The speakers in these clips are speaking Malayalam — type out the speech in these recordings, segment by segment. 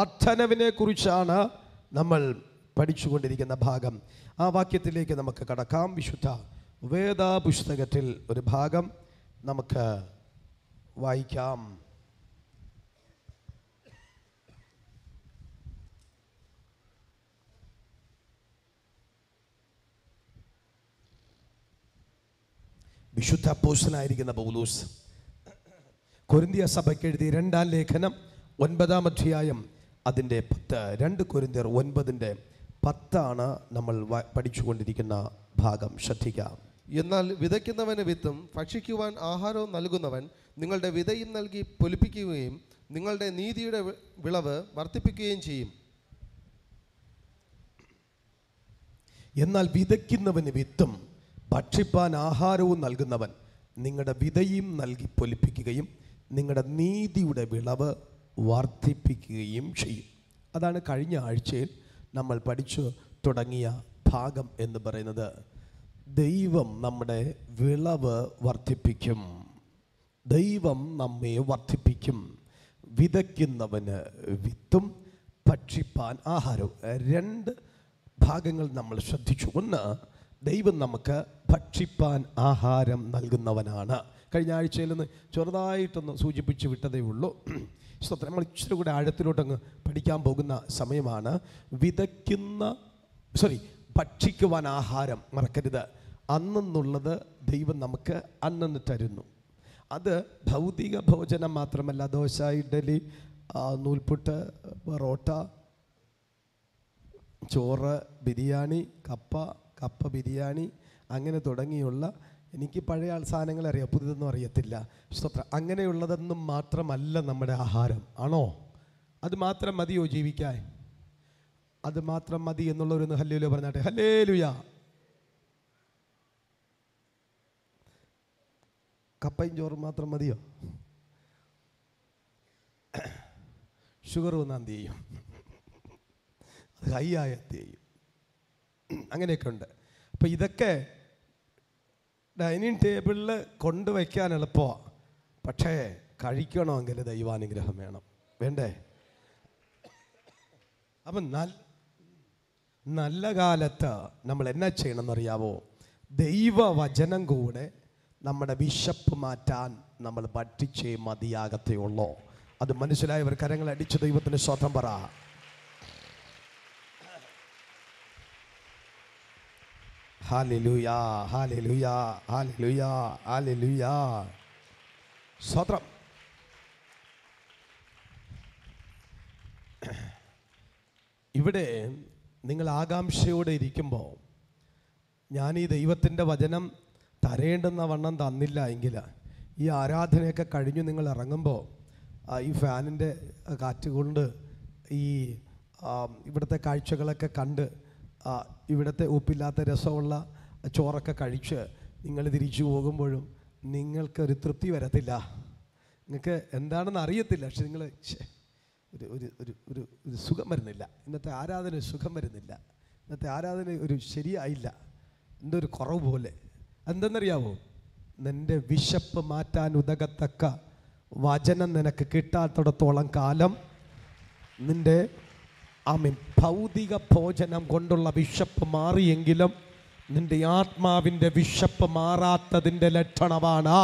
വർധനവിനെ കുറിച്ചാണ് നമ്മൾ പഠിച്ചുകൊണ്ടിരിക്കുന്ന ഭാഗം ആ വാക്യത്തിലേക്ക് നമുക്ക് കടക്കാം വിശുദ്ധ വേദ പുസ്തകത്തിൽ ഒരു ഭാഗം നമുക്ക് വായിക്കാം വിശുദ്ധ അപ്പോസ്റ്റലായിരിക്കുന്ന പൗലൂസ് കൊരിന്തിയ സഭയ്ക്ക് എഴുതിയ രണ്ടാം ലേഖനം ഒൻപതാം അധ്യായം അതിൻ്റെ പത്ത് രണ്ട് കൊരിന്തിയർ ഒൻപതിൻ്റെ പത്താണ് നമ്മൾ വ- പഠിച്ചുകൊണ്ടിരിക്കുന്ന ഭാഗം ശ്രദ്ധിക്കാം എന്നാൽ വിതയ്ക്കുന്നവന് വിത്തും ഭക്ഷിക്കുവാൻ ആഹാരവും നൽകുന്നവൻ നിങ്ങളുടെ വിതയും നൽകി പൊലിപ്പിക്കുകയും നിങ്ങളുടെ നീതിയുടെ വി- വിളവ് വർദ്ധിപ്പിക്കുകയും ചെയ്യും എന്നാൽ വിതയ്ക്കുന്നവന് വിത്തും ഭക്ഷിപ്പാൻ ആഹാരവും നൽകുന്നവൻ നിങ്ങളുടെ വിതയും നൽകി പൊലിപ്പിക്കുകയും നിങ്ങളുടെ നീതിയുടെ വിളവ് വർദ്ധിപ്പിക്കുകയും ചെയ്യും അതാണ് കഴിഞ്ഞ ആഴ്ചയിൽ നമ്മൾ പഠിച്ചു തുടങ്ങിയ ഭാഗം എന്ന് പറയുന്നത് ദൈവം നമ്മുടെ വിളവ് വർദ്ധിപ്പിക്കും ദൈവം നമ്മെ വർദ്ധിപ്പിക്കും വിതയ്ക്കുന്നവന് വിത്തും ഭക്ഷിപ്പാൻ ആഹാരവും രണ്ട് ഭാഗങ്ങൾ നമ്മൾ ശ്രദ്ധിച്ചു ഒന്ന് ദൈവം നമുക്ക് ഭക്ഷിപ്പാൻ ആഹാരം നൽകുന്നവനാണ് കഴിഞ്ഞ ആഴ്ചയിൽ നിന്ന് ചെറുതായിട്ടൊന്ന് സൂചിപ്പിച്ച് വിട്ടതേ ഉള്ളൂ സ്തോത്രം നമ്മൾ ഇച്ചിരി കൂടെ ആഴത്തിലോട്ടങ്ങ് പഠിക്കാൻ പോകുന്ന സമയമാണ് വിതയ്ക്കുന്ന സോറി ഭക്ഷിക്കുവാൻ ആഹാരം മറക്കരുത് അന്നെന്നുള്ളത് ദൈവം നമുക്ക് അന്നന്ന് തരുന്നു അത് ഭൗതിക ഭോജനം മാത്രമല്ല ദോശ ഇഡലി ആ, നൂൽപുട്ട് പൊറോട്ട ചോറ് ബിരിയാണി കപ്പ കപ്പ ബിരിയാണി അങ്ങനെ തുടങ്ങിയുള്ള എനിക്ക് പഴയ ആൾ സാധനങ്ങൾ അറിയാം പുതിയതൊന്നും അറിയത്തില്ല സ്തോത്രം അങ്ങനെയുള്ളതൊന്നും മാത്രമല്ല നമ്മുടെ ആഹാരം ആണോ അത് മാത്രം മതിയോ ജീവിക്കാൻ അത് മാത്രം മതി എന്നുള്ളവരൊന്ന് ഹല്ലേലു പറഞ്ഞാട്ടെ ഹല്ലേലുയാ കപ്പയും ചോറും മാത്രം മതിയോ ഷുഗർ വന്നാൽ എന്ത് ചെയ്യും അത് ഹൈ ആയ എന്ത് ചെയ്യും അങ്ങനെയൊക്കെ ഉണ്ട് അപ്പോൾ ഇതൊക്കെ ഡൈനിങ് ടേബിളിൽ കൊണ്ടുവയ്ക്കാൻ എളുപ്പമാണ് പക്ഷേ കഴിക്കണമെങ്കിൽ ദൈവാനുഗ്രഹം വേണം വേണ്ടേ അപ്പം നല്ല നല്ല കാലത്ത് നമ്മൾ എന്നാ ചെയ്യണമെന്നറിയാവോ ദൈവവചനം കൂടെ നമ്മുടെ വിശപ്പ് മാറ്റാൻ നമ്മൾ ഭക്ഷിച്ചേ മതിയാകത്തേ ഉള്ളൂ അത് മനസ്സിലായവർ കരങ്ങൾ അടിച്ച് ദൈവത്തിന് സ്വതം പറ ഹാലലുയാ ഹാലലുയാ ഹാലലുയാ ഹാലലുയാ സ്വത്രം ഇവിടെ നിങ്ങൾ ആകാംക്ഷയോടെ ഇരിക്കുമ്പോൾ ഞാൻ ഈ ദൈവത്തിൻ്റെ വചനം തരേണ്ടുന്ന വണ്ണം തന്നില്ല എങ്കിൽ ഈ ആരാധനയൊക്കെ കഴിഞ്ഞ് നിങ്ങൾ ഇറങ്ങുമ്പോൾ ആ, ഈ ഫാനിൻ്റെ കാറ്റ് കൊണ്ട് ഈ ആ, ഇവിടുത്തെ കാഴ്ചകളൊക്കെ കണ്ട് ആ, ഇവിടുത്തെ ഉപ്പില്ലാത്ത രസമുള്ള ചോറൊക്കെ കഴിച്ച് നിങ്ങൾ തിരിച്ചു പോകുമ്പോഴും നിങ്ങൾക്കൊരു തൃപ്തി വരത്തില്ല നിങ്ങൾക്ക് എന്താണെന്ന് അറിയത്തില്ല പക്ഷെ നിങ്ങൾ ഒരു ഒരു ഒരു ഒരു ഒരു സുഖം വരുന്നില്ല ഇന്നത്തെ ആരാധന ഒരു സുഖം വരുന്നില്ല ഇന്നത്തെ ആരാധന ഒരു ശരിയായില്ല എന്തോ ഒരു കുറവ് പോലെ എന്തെന്നറിയാവോ നിന്റെ വിശപ്പ് മാറ്റാൻ ഉതകത്തക്ക വചനം നിനക്ക് കിട്ടാത്തിടത്തോളം കാലം നിന്റെ ആമീൻ ഭൗതിക ഭോജനം കൊണ്ടുള്ള വിശപ്പ് മാറിയെങ്കിലും നിന്റെ ആത്മാവിൻ്റെ വിശപ്പ് മാറാത്തതിൻ്റെ ലക്ഷണമാണ്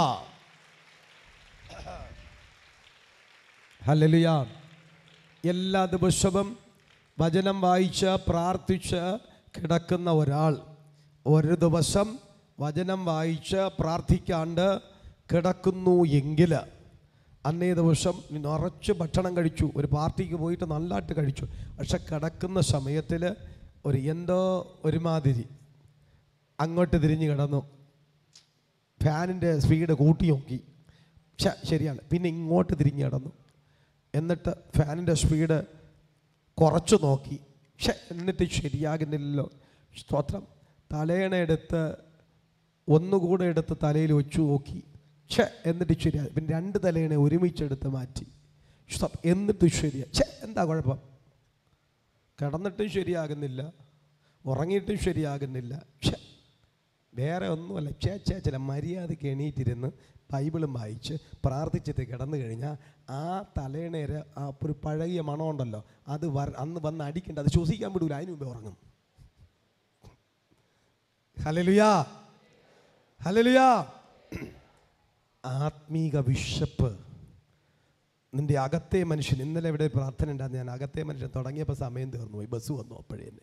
ഹല്ലേലൂയ എല്ലാ ദിവസവും വചനം വായിച്ച് പ്രാർത്ഥിച്ച് കിടക്കുന്ന ഒരാൾ ഒരു ദിവസം വചനം വായിച്ച് പ്രാർത്ഥിക്കാണ്ട് കിടക്കുന്നു എങ്കിൽ അന്നേ ദിവസം നിറച്ച് ഭക്ഷണം കഴിച്ചു ഒരു പാർട്ടിക്ക് പോയിട്ട് നല്ലതായിട്ട് കഴിച്ചു പക്ഷെ കിടക്കുന്ന സമയത്തിൽ ഒരു എന്തോ ഒരുമാതിരി അങ്ങോട്ട് തിരിഞ്ഞ് കിടന്നു ഫാനിൻ്റെ സ്പീഡ് കൂട്ടി നോക്കി ഛ, ശരിയാണ് പിന്നെ ഇങ്ങോട്ട് തിരിഞ്ഞ് കിടന്നു എന്നിട്ട് ഫാനിൻ്റെ സ്പീഡ് കുറച്ച് നോക്കി പക്ഷെ എന്നിട്ട് ശരിയാകുന്നില്ലല്ലോ സ്തോത്രം തലേണ എടുത്ത് ഒന്നുകൂടെ എടുത്ത് തലയിൽ വെച്ചു നോക്കി ഛെ എന്നിട്ട് ശരിയായി പിന്നെ രണ്ട് തലേണ ഒരുമിച്ചെടുത്ത് മാറ്റി സ്തോത്രം എന്നിട്ട് ശരിയാ ഛെ എന്താ കുഴപ്പം കിടന്നിട്ടും ശരിയാകുന്നില്ല ഉറങ്ങിയിട്ടും ശരിയാകുന്നില്ല ഛെ വേറെ ഒന്നുമല്ല ചേച്ചാ ചില മര്യാദയ്ക്ക് എണീറ്റിരുന്ന് ബൈബിളും വായിച്ച് പ്രാർത്ഥിച്ചിട്ട് കിടന്നു കഴിഞ്ഞാൽ ആ തലേണേര് ആ ഒരു പഴകിയ മണമുണ്ടല്ലോ അത് വര അന്ന് വന്ന് അടിക്കേണ്ട അത് ശ്വസിക്കാൻ വിടൂല അതിന് മുമ്പേ ഉറങ്ങും ഹലലുയാ ഹലലുയാ ആത്മീക വിശപ്പ് നിന്റെ അകത്തെ മനുഷ്യൻ ഇന്നലെ ഇവിടെ പ്രാർത്ഥന ഉണ്ടായിരുന്നു ഞാൻ അകത്തെ മനുഷ്യൻ തുടങ്ങിയപ്പോൾ സമയം തീർന്നു പോയി ബസ് വന്നു അപ്പോഴേ തന്നെ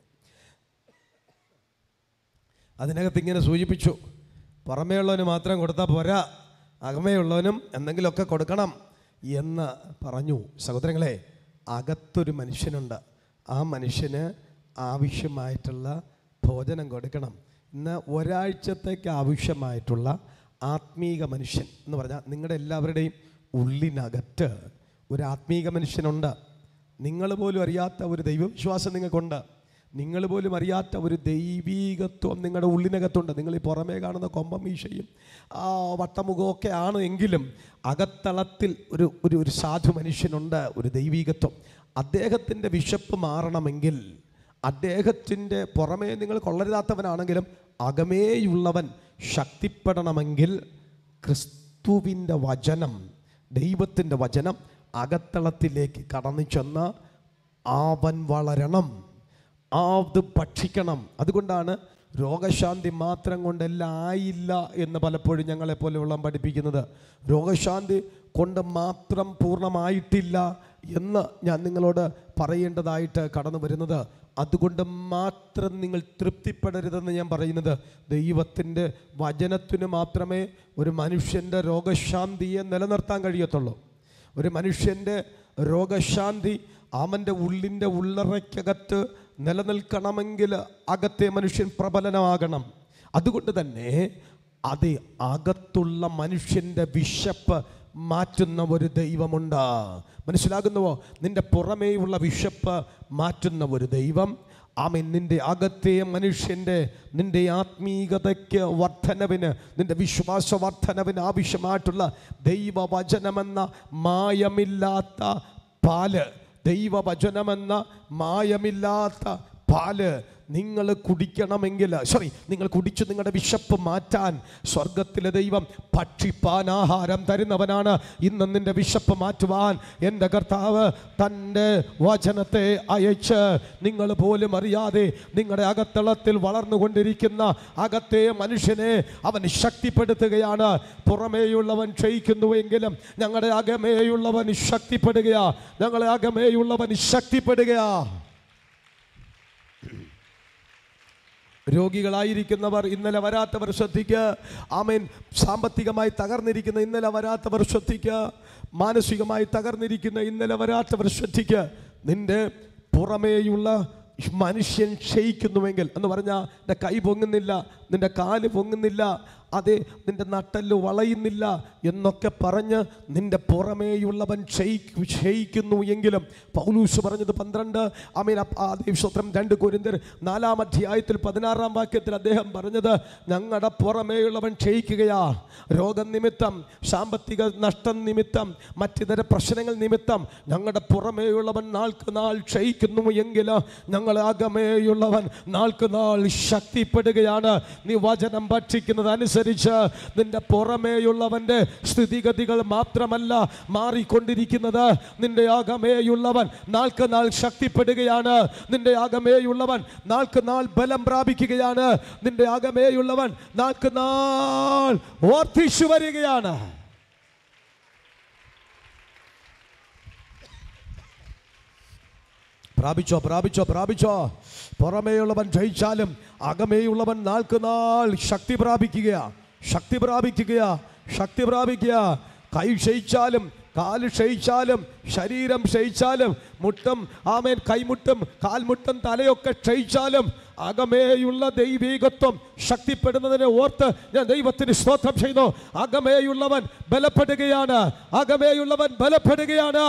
അതിനകത്ത് ഇങ്ങനെ സൂചിപ്പിച്ചു പുറമേയുള്ളവന് മാത്രം കൊടുത്താൽ പോരാ അകമേയുള്ളവനും എന്തെങ്കിലുമൊക്കെ കൊടുക്കണം എന്ന് പറഞ്ഞു സഹോദരങ്ങളെ അകത്തൊരു മനുഷ്യനുണ്ട് ആ മനുഷ്യന് ആവശ്യമായിട്ടുള്ള ഭോജനം കൊടുക്കണം ഇന്ന് ഒരാഴ്ചത്തേക്ക് ആവശ്യമായിട്ടുള്ള ആത്മീക മനുഷ്യൻ എന്ന് പറഞ്ഞാൽ നിങ്ങളുടെ എല്ലാവരുടെയും ഉള്ളിനകത്ത് ഒരു ആത്മീക മനുഷ്യനുണ്ട് നിങ്ങൾ പോലും അറിയാത്ത ഒരു ദൈവവിശ്വാസം നിങ്ങൾക്കുണ്ട് നിങ്ങൾ പോലും അറിയാത്ത ഒരു ദൈവീകത്വം നിങ്ങളുടെ ഉള്ളിനകത്തുണ്ട് നിങ്ങൾ ഈ പുറമേ കാണുന്ന കൊമ്പം വീശയും ആ വട്ടമുഖമൊക്കെ ആണ് എങ്കിലും അകത്തളത്തിൽ ഒരു ഒരു ഒരു സാധു മനുഷ്യനുണ്ട് ഒരു ദൈവീകത്വം അദ്ദേഹത്തിൻ്റെ വിശപ്പ് മാറണമെങ്കിൽ അദ്ദേഹത്തിൻ്റെ പുറമേ നിങ്ങൾ കൊള്ളരുതാത്തവനാണെങ്കിലും അകമേയുള്ളവൻ ശക്തിപ്പെടണമെങ്കിൽ ക്രിസ്തുവിൻ്റെ വചനം ദൈവത്തിൻ്റെ വചനം അകത്തളത്തിലേക്ക് കടന്നു ചെന്ന് അവൻ വളരണം അത് ഭക്ഷിക്കണം അതുകൊണ്ടാണ് രോഗശാന്തി മാത്രം കൊണ്ടെല്ലാം ആയില്ല എന്ന് പലപ്പോഴും ഞങ്ങളെപ്പോലെയുള്ള പഠിപ്പിക്കുന്നത് രോഗശാന്തി കൊണ്ട് മാത്രം പൂർണ്ണമായിട്ടില്ല എന്ന് ഞാൻ നിങ്ങളോട് പറയേണ്ടതായിട്ട് കടന്നു വരുന്നത് അതുകൊണ്ട് മാത്രം നിങ്ങൾ തൃപ്തിപ്പെടരുതെന്ന് ഞാൻ പറയുന്നത് ദൈവത്തിൻ്റെ വചനത്തിന് മാത്രമേ ഒരു മനുഷ്യൻ്റെ രോഗശാന്തിയെ നിലനിർത്താൻ കഴിയത്തുള്ളൂ ഒരു മനുഷ്യൻ്റെ രോഗശാന്തി അവൻ്റെ ഉള്ളിൻ്റെ ഉള്ളറയ്ക്കകത്ത് നിലനിൽക്കണമെങ്കിൽ അകത്തെ മനുഷ്യൻ പ്രബലനമാകണം അതുകൊണ്ട് തന്നെ അത് അകത്തുള്ള മനുഷ്യൻ്റെ വിശപ്പ് മാറ്റുന്ന ഒരു ദൈവമുണ്ട് മനസ്സിലാകുന്നുവോ നിന്റെ പുറമേയുള്ള വിശപ്പ് മാറ്റുന്ന ഒരു ദൈവം ആമൻ നിന്റെ അകത്തെ മനുഷ്യൻ്റെ നിന്റെ ആത്മീകതയ്ക്ക് വർധനവിന് നിന്റെ വിശ്വാസ വർധനവിന് ആവശ്യമായിട്ടുള്ള ദൈവവചനമെന്ന മായമില്ലാത്ത പാല് ദൈവവചനമെന്ന മായമില്ലാത്ത പാല് നിങ്ങൾ കുടിക്കണമെങ്കിൽ സോറി നിങ്ങൾ കുടിച്ച് നിങ്ങളുടെ വിശപ്പ് മാറ്റാൻ സ്വർഗത്തിലെ ദൈവം ഭക്ഷിപ്പാൻ ആഹാരം തരുന്നവനാണ് ഇന്ന് നിന്റെ വിശപ്പ് മാറ്റുവാൻ എൻ്റെ കർത്താവ് തൻ്റെ വചനത്തെ അയച്ച് നിങ്ങൾ പോലും അറിയാതെ നിങ്ങളുടെ അകത്തളത്തിൽ വളർന്നുകൊണ്ടിരിക്കുന്ന അകത്തെ മനുഷ്യനെ അവൻ ശക്തിപ്പെടുത്തുകയാണ് പുറമേയുള്ളവൻ ക്ഷയിക്കുന്നുവെങ്കിലും ഞങ്ങളുടെ അകമേയുള്ളവൻ ശക്തിപ്പെടുകയാ ഞങ്ങളുടെ അകമേയുള്ളവൻ ശക്തിപ്പെടുകയാ രോഗികളായിരിക്കുന്നവർ ഇന്നലെ വരാത്തവർ ശ്രദ്ധിക്കുക ആമേൻ സാമ്പത്തികമായി തകർന്നിരിക്കുന്ന ഇന്നലെ വരാത്തവർ ശ്രദ്ധിക്കുക മാനസികമായി തകർന്നിരിക്കുന്ന ഇന്നലെ വരാത്തവർ ശ്രദ്ധിക്കുക നിന്റെ പുറമേയുള്ള മനുഷ്യൻ ക്ഷയിക്കുന്നുവെങ്കിൽ എന്ന് പറഞ്ഞാൽ നിന്റെ കൈ പൊങ്ങുന്നില്ല നിന്റെ കാല് പൊങ്ങുന്നില്ല അതെ നിന്റെ നട്ടല് വളയുന്നില്ല എന്നൊക്കെ പറഞ്ഞ് നിന്റെ പുറമേയുള്ളവൻ ക്ഷയി- ക്ഷയിക്കുന്നു എങ്കിലും പൗലൂസ് പറഞ്ഞത് പന്ത്രണ്ട് അമീൻ സ്വത്രം രണ്ട് കുരിന്തർ നാലാം അധ്യായത്തിൽ പതിനാറാം വാക്യത്തിൽ അദ്ദേഹം പറഞ്ഞത് ഞങ്ങളുടെ പുറമേയുള്ളവൻ ക്ഷയിക്കുകയാ രോഗം നിമിത്തം സാമ്പത്തിക നഷ്ടം നിമിത്തം മറ്റിതര പ്രശ്നങ്ങൾ നിമിത്തം ഞങ്ങളുടെ പുറമേയുള്ളവൻ നാൾക്ക് നാൾ ക്ഷയിക്കുന്നു എങ്കിൽ ഞങ്ങൾ അകമേയുള്ളവൻ നാൾക്ക് നാൾ ശക്തിപ്പെടുകയാണ് നീ വചനം ഭക്ഷിക്കുന്നത് അനുസരിച്ച് നിന്റെ പുറമേയുള്ളവൻ്റെ സ്ഥിതിഗതികൾ മാത്രമല്ല മാറിക്കൊണ്ടിരിക്കുന്നത് നിന്റെ അകമേയുള്ളവൻ നാൾക്ക് നാൾ ശക്തിപ്പെടുകയാണ് നിന്റെ അകമേയുള്ളവൻ നാൾക്ക് നാൾ ബലം പ്രാപിക്കുകയാണ് നിന്റെ അകമേയുള്ളവൻ നാൾക്ക് നാൾ വർദ്ധിച്ചു വരികയാണ് പ്രാപിച്ചോ പ്രാപിച്ചോ പ്രാപിച്ചോ പുറമേയുള്ളവൻ ജയിച്ചാലും അകമേയുള്ളവൻ നാൾക്ക് നാൾ ശക്തി പ്രാപിക്കുകയാ ശക്തി പ്രാപിക്കുകയാ ശക്തി പ്രാപിക്കുക കൈ ക്ഷയിച്ചാലും കാല് ക്ഷയിച്ചാലും ശരീരം ക്ഷയിച്ചാലും മുട്ടും ആമേൻ കൈമുട്ടും കാൽമുട്ടും തലയൊക്കെ ക്ഷയിച്ചാലും അകമേയുള്ള ദൈവീകത്വം ശക്തിപ്പെടുന്നതിനെ ഓർത്ത് ഞാൻ ദൈവത്തിന് സ്തോത്രം ചെയ്യുന്നു അകമേയുള്ളവൻ ബലപ്പെടുകയാണ് അകമേയുള്ളവൻ ബലപ്പെടുകയാണ്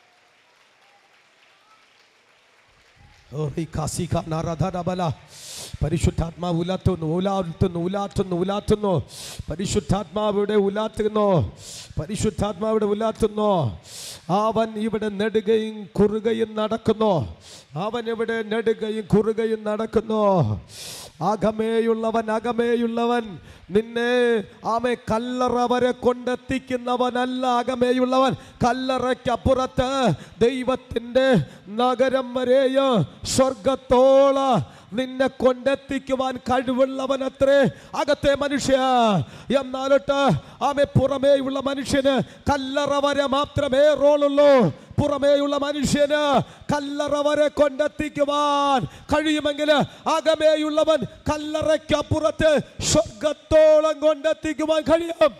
ഓ, ഈ കാസിക നരധരബല. പരിശുദ്ധാത്മാവ് ഉലാത്തുന്നു ഉലാത്തുന്നു ഉലാത്തുന്നു ഉലാത്തുന്നു പരിശുദ്ധാത്മാവിടെ ഉലാത്തുന്നു പരിശുദ്ധാത്മാവിടെ ഉലാത്തുന്നു അവൻ ഇവിടെ നെടുകയും കുറുകയും നടക്കുന്നു അവൻ ഇവിടെ നെടുകയും കുറുകയും നടക്കുന്നു അകമേയുള്ളവൻ അകമേയുള്ളവൻ നിന്നെ ആമെ കല്ലറ വരെ കൊണ്ടെത്തിക്കുന്നവനല്ല അകമേയുള്ളവൻ കല്ലറയ്ക്കപ്പുറത്ത് ദൈവത്തിൻ്റെ നഗരം വരെയോ സ്വർഗത്തോള നിന്നെ കൊണ്ടെത്തിക്കുവാൻ കഴിവുള്ളവനത്രേ അകത്തെ മനുഷ്യ എന്നാലൊട്ട് ആമെ പുറമേയുള്ള മനുഷ്യന് കല്ലറ വരെ മാത്രമേ റോളുള്ളൂ പുറമേയുള്ള മനുഷ്യന് കല്ലറ വരെ കൊണ്ടെത്തിക്കുവാൻ കഴിയുമെങ്കിൽ അകമേയുള്ളവൻ കല്ലറയ്ക്കപ്പുറത്ത് സ്വർഗത്തോളം കൊണ്ടെത്തിക്കുവാൻ കഴിയും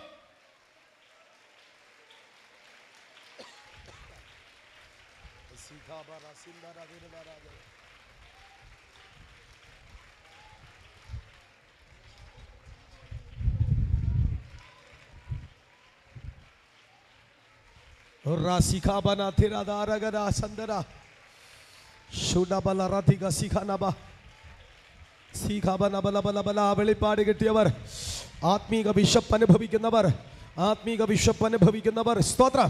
Rasikabana tiradara sandara. ശുഡബലറധിക സിഖനബ സീഖാബനബലബലബല വെളിപ്പാട് കിട്ടിയവർ ആത്മീക വിശപ്പ് അനുഭവിക്കുന്നവർ ആത്മീക വിശപ്പ് അനുഭവിക്കുന്നവർ സ്തോത്രം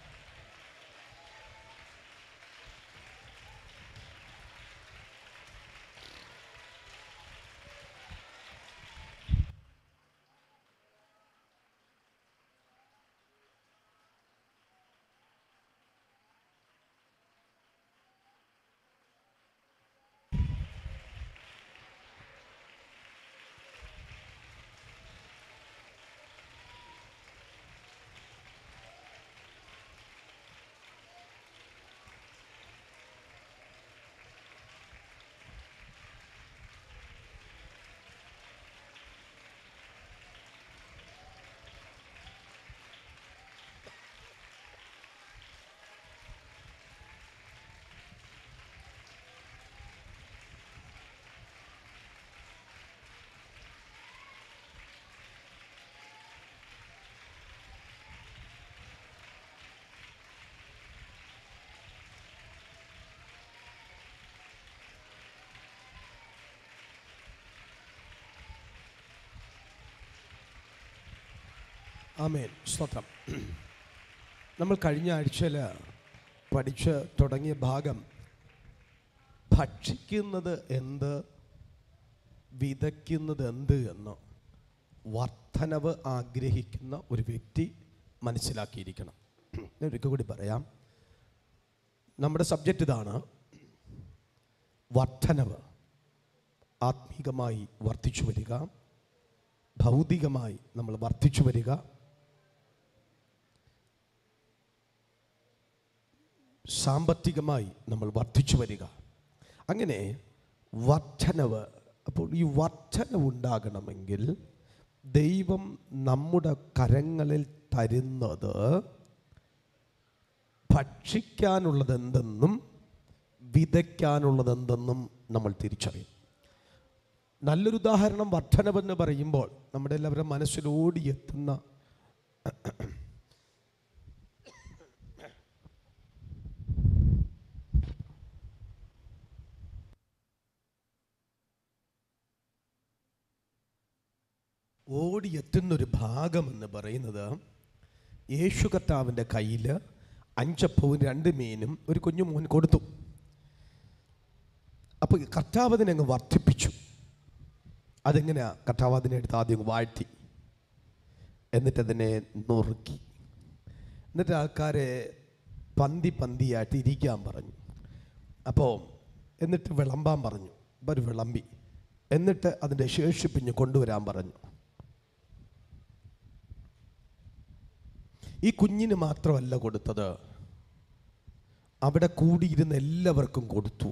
ആമേൻ സ്തോത്രം നമ്മൾ കഴിഞ്ഞ ആഴ്ചയിൽ പഠിച്ച് തുടങ്ങിയ ഭാഗം ഭക്ഷിക്കുന്നത് എന്ത് വിതയ്ക്കുന്നത് എന്ത് എന്ന് വർധനവ് ആഗ്രഹിക്കുന്ന ഒരു വ്യക്തി മനസ്സിലാക്കിയിരിക്കണം ഞാൻ ഒരിക്കൽ കൂടി പറയാം നമ്മുടെ സബ്ജക്റ്റ് ഇതാണ് വർധനവ് ആത്മീകമായി വർദ്ധിച്ചു വരിക ഭൗതികമായി നമ്മൾ വർദ്ധിച്ചു വരിക സാമ്പത്തികമായി നമ്മൾ വർദ്ധിച്ചു വരിക അങ്ങനെ വർധനവ് അപ്പോൾ ഈ വർധനവ് ഉണ്ടാകണമെങ്കിൽ ദൈവം നമ്മുടെ കരങ്ങളിൽ തരുന്നത് ഭക്ഷിക്കാനുള്ളത് എന്തെന്നും വിതയ്ക്കാനുള്ളത് എന്തെന്നും നമ്മൾ തിരിച്ചറിയും നല്ലൊരു ഉദാഹരണം വർധനവെന്ന് പറയുമ്പോൾ നമ്മുടെ എല്ലാവരും മനസ്സിൽ ഓടിയെത്തുന്ന ഓടിയെത്തുന്നൊരു ഭാഗം എന്ന് പറയുന്നത് യേശു കർത്താവിൻ്റെ കയ്യിൽ അഞ്ചപ്പവും രണ്ട് മീനും ഒരു കുഞ്ഞു മോൻ കൊടുത്തു അപ്പോൾ കർത്താവ് അതിനെ അങ്ങ് വർദ്ധിപ്പിച്ചു അതെങ്ങനെയാ കർത്താവ് അതിനെ എടുത്ത് ആദ്യം അങ്ങ് വാഴ്ത്തി എന്നിട്ട് അതിനെ നുറുക്കി എന്നിട്ട് ആൾക്കാരെ പന്തി പന്തിയായിട്ട് ഇരിക്കാൻ പറഞ്ഞു അപ്പോൾ എന്നിട്ട് വിളമ്പാൻ പറഞ്ഞു അവർ വിളമ്പി എന്നിട്ട് അതിൻ്റെ ശേഷിപ്പിഞ്ഞ് കൊണ്ടുവരാൻ പറഞ്ഞു ഈ കുഞ്ഞിന് മാത്രമല്ല കൊടുത്തത് അവിടെ കൂടിയിരുന്ന എല്ലാവർക്കും കൊടുത്തു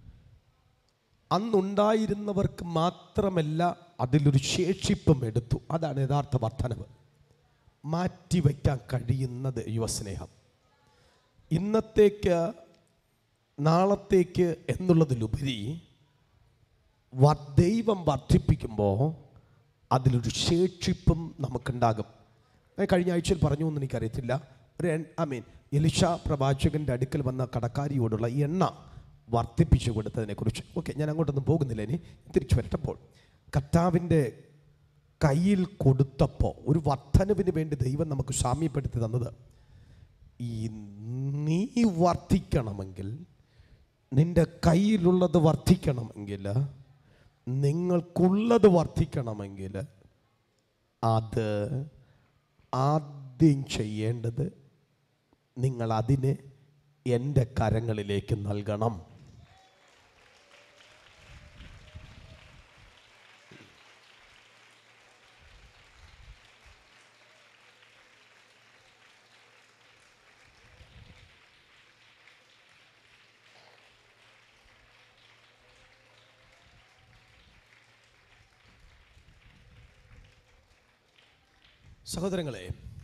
അന്നുണ്ടായിരുന്നവർക്ക് മാത്രമല്ല അതിലൊരു ശേഷിപ്പും എടുത്തു അതാണ് യഥാർത്ഥ വർധനവ് മാറ്റിവെക്കാൻ കഴിയുന്ന ദൈവസ്നേഹം ഇന്നത്തേക്ക് നാളത്തേക്ക് എന്നുള്ളതിലുപരി വ- ദൈവം വർദ്ധിപ്പിക്കുമ്പോൾ അതിലൊരു ശേഷിപ്പും നമുക്കുണ്ടാകും ഞാൻ കഴിഞ്ഞ ആഴ്ചയിൽ പറഞ്ഞു എന്ന് എനിക്കറിയത്തില്ല ഒരു ഐ മീൻ എലിഷ പ്രവാചകൻ്റെ അടുക്കൽ വന്ന കടക്കാരിയോടുള്ള എണ്ണ വർദ്ധിപ്പിച്ചു കൊടുത്തതിനെക്കുറിച്ച് ഓക്കെ ഞാൻ അങ്ങോട്ടൊന്നും പോകുന്നില്ല ഇനി തിരിച്ചു വരട്ടപ്പോൾ കർത്താവിൻ്റെ കയ്യിൽ കൊടുത്തപ്പോൾ ഒരു വർധനവിന് വേണ്ടി ദൈവം നമുക്ക് സാമ്യപ്പെടുത്തി തന്നത് ഈ നീ വർദ്ധിക്കണമെങ്കിൽ നിന്റെ കയ്യിലുള്ളത് വർദ്ധിക്കണമെങ്കിൽ നിങ്ങൾക്കുള്ളത് വർദ്ധിക്കണമെങ്കിൽ അത് ആദ്യം ചെയ്യേണ്ടത് നിങ്ങൾ അതിനെ എൻ്റെ കരങ്ങളിലേക്ക് നൽകണം സഹോദരങ്ങളെ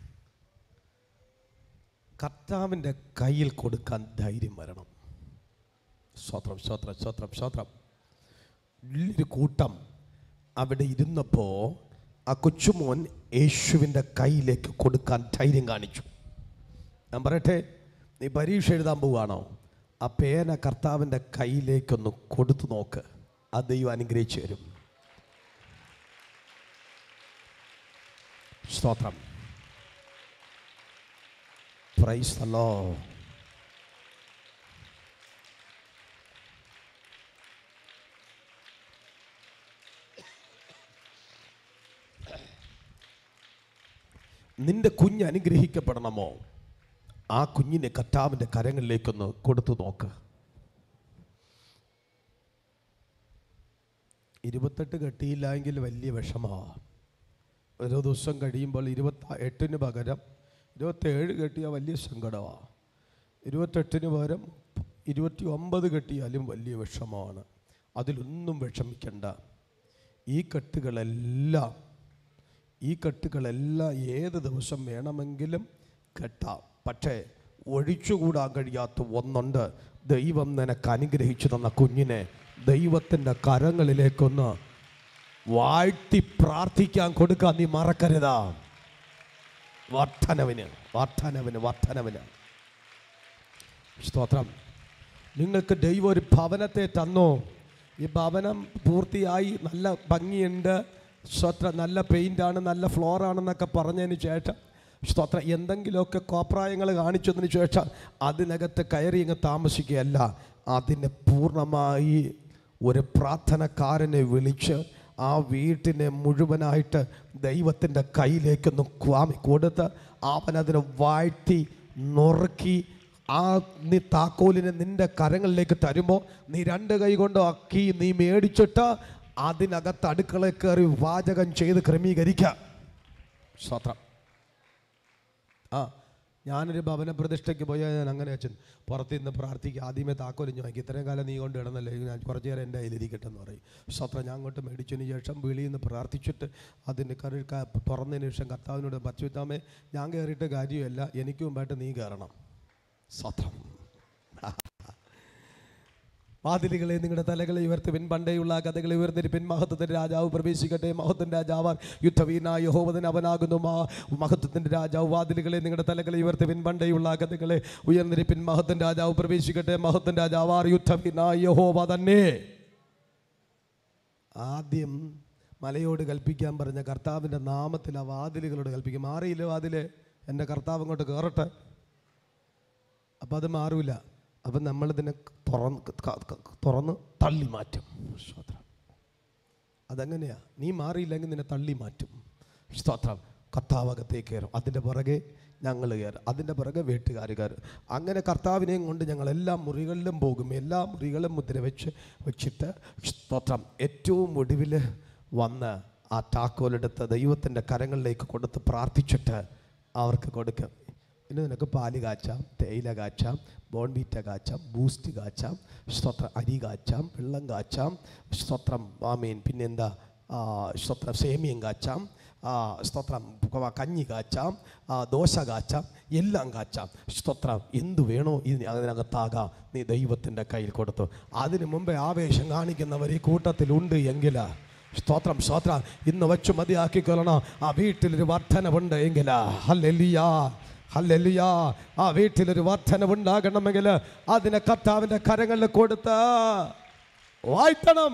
കർത്താവിൻ്റെ കയ്യിൽ കൊടുക്കാൻ ധൈര്യം വരണം സ്വത്രം സ്വത്രം സ്വത്രം സ്വത്രം വലിയൊരു കൂട്ടം അവിടെ ഇരുന്നപ്പോൾ ആ കൊച്ചുമോൻ യേശുവിൻ്റെ കയ്യിലേക്ക് കൊടുക്കാൻ ധൈര്യം കാണിച്ചു ഞാൻ പറയട്ടെ നീ പരീക്ഷ എഴുതാൻ പോവുകയാണോ ആ പേന കർത്താവിൻ്റെ കയ്യിലേക്കൊന്ന് കൊടുത്തു നോക്ക് ആ ദൈവം അനുഗ്രഹിച്ചു തരും സ്തോത്രം പ്രൈസ് the Lord. നിന്റെ കുഞ്ഞ് അനുഗ്രഹിക്കപ്പെടണമോ ആ കുഞ്ഞിനെ കർത്താവിൻ്റെ കരങ്ങളിലേക്കൊന്ന് കൊടുത്തു നോക്ക് ഇരുപത്തെട്ട് കെട്ടിയില്ലെങ്കിൽ വലിയ വിഷമമാണ് ഓരോ ദിവസം കഴിയുമ്പോൾ ഇരുപത്തി എട്ടിന് പകരം ഇരുപത്തേഴ് കെട്ടിയാൽ വലിയ സങ്കടമാണ് ഇരുപത്തെട്ടിന് പകരം ഇരുപത്തി ഒമ്പത് കെട്ടിയാലും വലിയ വിഷമമാണ് അതിലൊന്നും വിഷമിക്കണ്ട ഈ കെട്ടുകളെല്ലാം ഈ കെട്ടുകളെല്ലാം ഏത് ദിവസം വേണമെങ്കിലും കെട്ടാം പക്ഷേ ഒഴിച്ചുകൂടാൻ കഴിയാത്ത ഒന്നുണ്ട് ദൈവം നിനക്ക് അനുഗ്രഹിച്ചു തന്ന കുഞ്ഞിനെ ദൈവത്തിൻ്റെ കരങ്ങളിലേക്കൊന്ന് വാഴ്ത്തി പ്രാർത്ഥിക്കാൻ കൊടുക്കാൻ നീ മറക്കരുതാ വർധനവിന് വർധനവിന് വർധനവിന് സ്തോത്രം നിങ്ങൾക്ക് ദൈവം ഒരു ഭവനത്തെ തന്നു ഈ ഭവനം പൂർത്തിയായി നല്ല ഭംഗിയുണ്ട് സ്തോത്ര നല്ല പെയിൻ്റാണ് നല്ല ഫ്ലോറാണെന്നൊക്കെ പറഞ്ഞതിന് ശേഷം സ്തോത്ര എന്തെങ്കിലുമൊക്കെ കോപ്രായങ്ങൾ കാണിച്ചതിന് ശേഷം അതിനകത്ത് കയറി ഇങ്ങ് താമസിക്കുകയല്ല അതിനെ പൂർണ്ണമായി ഒരു പ്രാർത്ഥനക്കാരനെ വിളിച്ച് ആ വീട്ടിനെ മുഴുവനായിട്ട് ദൈവത്തിൻ്റെ കയ്യിലേക്കൊന്ന് ക്വാമി കൊടുത്ത് അവനതിനെ വാഴ്ത്തി നുറുക്കി ആ നീ താക്കോലിനെ നിന്റെ കരങ്ങളിലേക്ക് തരുമ്പോൾ നീ രണ്ട് കൈ കൊണ്ട് അക്കി നീ മേടിച്ചിട്ട് അതിനകത്ത് അടുക്കളയിൽ കയറി വാചകം ചെയ്ത് ക്രമീകരിക്കുക സ്വത്രം ആ ഞാനൊരു ഭവന പ്രതിഷ്ഠയ്ക്ക് പോയാൽ ഞാൻ അങ്ങനെ അച്ഛൻ പുറത്ത് നിന്ന് പ്രാർത്ഥിക്കുക ആദ്യമേ താക്കോലിഞ്ഞു വാങ്ങി ഇത്രയും കാലം നീ കൊണ്ട് ഇടന്നല്ലേ ഞാൻ കുറച്ച് നേരം എൻ്റെ കയ്യിലിരിക്കട്ടെ എന്ന് പറയും സ്വത്രം ഞാൻ അങ്ങോട്ട് മേടിച്ചതിന് ശേഷം വെളിയിൽ നിന്ന് പ്രാർത്ഥിച്ചിട്ട് അതിന് കറി ക- തുറന്നതിന് ശേഷം കർത്താവിനോട് പച്ചുവിത്താമേ ഞാൻ കയറിയിട്ട് കാര്യമല്ല എനിക്ക് മുമ്പായിട്ട് നീ കയറണം സ്വത്രം വാതിലുകളെ നിങ്ങളുടെ തലകളെ ഉയർത്തുവിൻ പണ്ടേയുള്ള കഥകളെ ഉയർന്നിരിപ്പിൻ മഹത്വത്തിന്റെ രാജാവ് പ്രവേശിക്കട്ടെ മഹത്വത്തിന്റെ രാജാവാൻ യുദ്ധവീനായ യഹോവതൻ അവനാകുന്നു മാ മഹത്വത്തിന്റെ രാജാവ് വാതിലുകളെ നിങ്ങളുടെ തലകളെ ഉയർത്തുവിൻ പണ്ടേയുള്ള കഥകളെ ഉയർന്നിരിപ്പിൻ മഹത്വൻ രാജാവ് പ്രവേശിക്കട്ടെ മഹത്വൻ രാജാവാർ യുദ്ധവീനായ യഹോവ തന്നെ ആദ്യം മലയോട് കൽപ്പിക്കാൻ പറഞ്ഞ കർത്താവിൻ്റെ നാമത്തിൽ ആ വാതിലുകളോട് കൽപ്പിക്കും മാറിയില്ല വാതില് എൻ്റെ കർത്താവ് അങ്ങോട്ട് കയറട്ടെ അപ്പം അത് മാറൂല അപ്പം നമ്മളിതിനെ തുറന്ന് ക- ക- തുറന്ന് തള്ളി മാറ്റും സ്തോത്രം അതങ്ങനെയാ നീ മാറിയില്ലെങ്കിൽ നിന്നെ തള്ളി മാറ്റും സ്തോത്രം കർത്താവകത്തേക്ക് കയറും അതിൻ്റെ പുറകെ ഞങ്ങൾ കയറും അതിൻ്റെ പുറകെ വീട്ടുകാർ കയറും അങ്ങനെ കർത്താവിനെയും കൊണ്ട് ഞങ്ങൾ എല്ലാ മുറികളിലും പോകും എല്ലാ മുറികളും മുദ്ര വെച്ച് വെച്ചിട്ട് സ്തോത്രം ഏറ്റവും ഒടുവിൽ വന്ന് ആ താക്കോലെടുത്ത് ദൈവത്തിൻ്റെ കരങ്ങളിലേക്ക് കൊടുത്ത് പ്രാർത്ഥിച്ചിട്ട് അവർക്ക് കൊടുക്കും ഇനി നിനക്ക് പാല് കാച്ചാം തേയില കാച്ചാം ബോൺബീറ്റ കാച്ചാം ബൂസ്റ്റ് കാച്ചാം സ്തോത്രം അരി കാച്ചാം വെള്ളം കാച്ചാം സ്തോത്രം ആമീൻ പിന്നെന്താ ആ, സ്തോത്രം സേമിയം കാച്ചാം ആ, സ്തോത്രം ക- കഞ്ഞി കാച്ചാം ആ, ദോശ കാച്ചാം എല്ലാം കാച്ചാം സ്തോത്രം എന്തു വേണോ ഇതിന് അതിനകത്താകാം നീ ദൈവത്തിൻ്റെ കയ്യിൽ കൊടുത്തു അതിനു മുമ്പേ ആവേശം കാണിക്കുന്നവർ ഈ കൂട്ടത്തിലുണ്ട് എങ്കിലാ സ്തോത്രം സ്തോത്രം ഇന്ന് വെച്ച് മതിയാക്കിക്കൊള്ളണം ആ വീട്ടിലൊരു വർധനവുണ്ട് എങ്കിലാ ഹല്ലേലൂയ ഹല്ലേലൂയാ ആ വീട്ടിലൊരു വർധനവുണ്ടാകണമെങ്കിൽ അതിനെ കർത്താവിൻ്റെ കരങ്ങളിൽ കൊടുത്ത് വാഴ്ത്തണം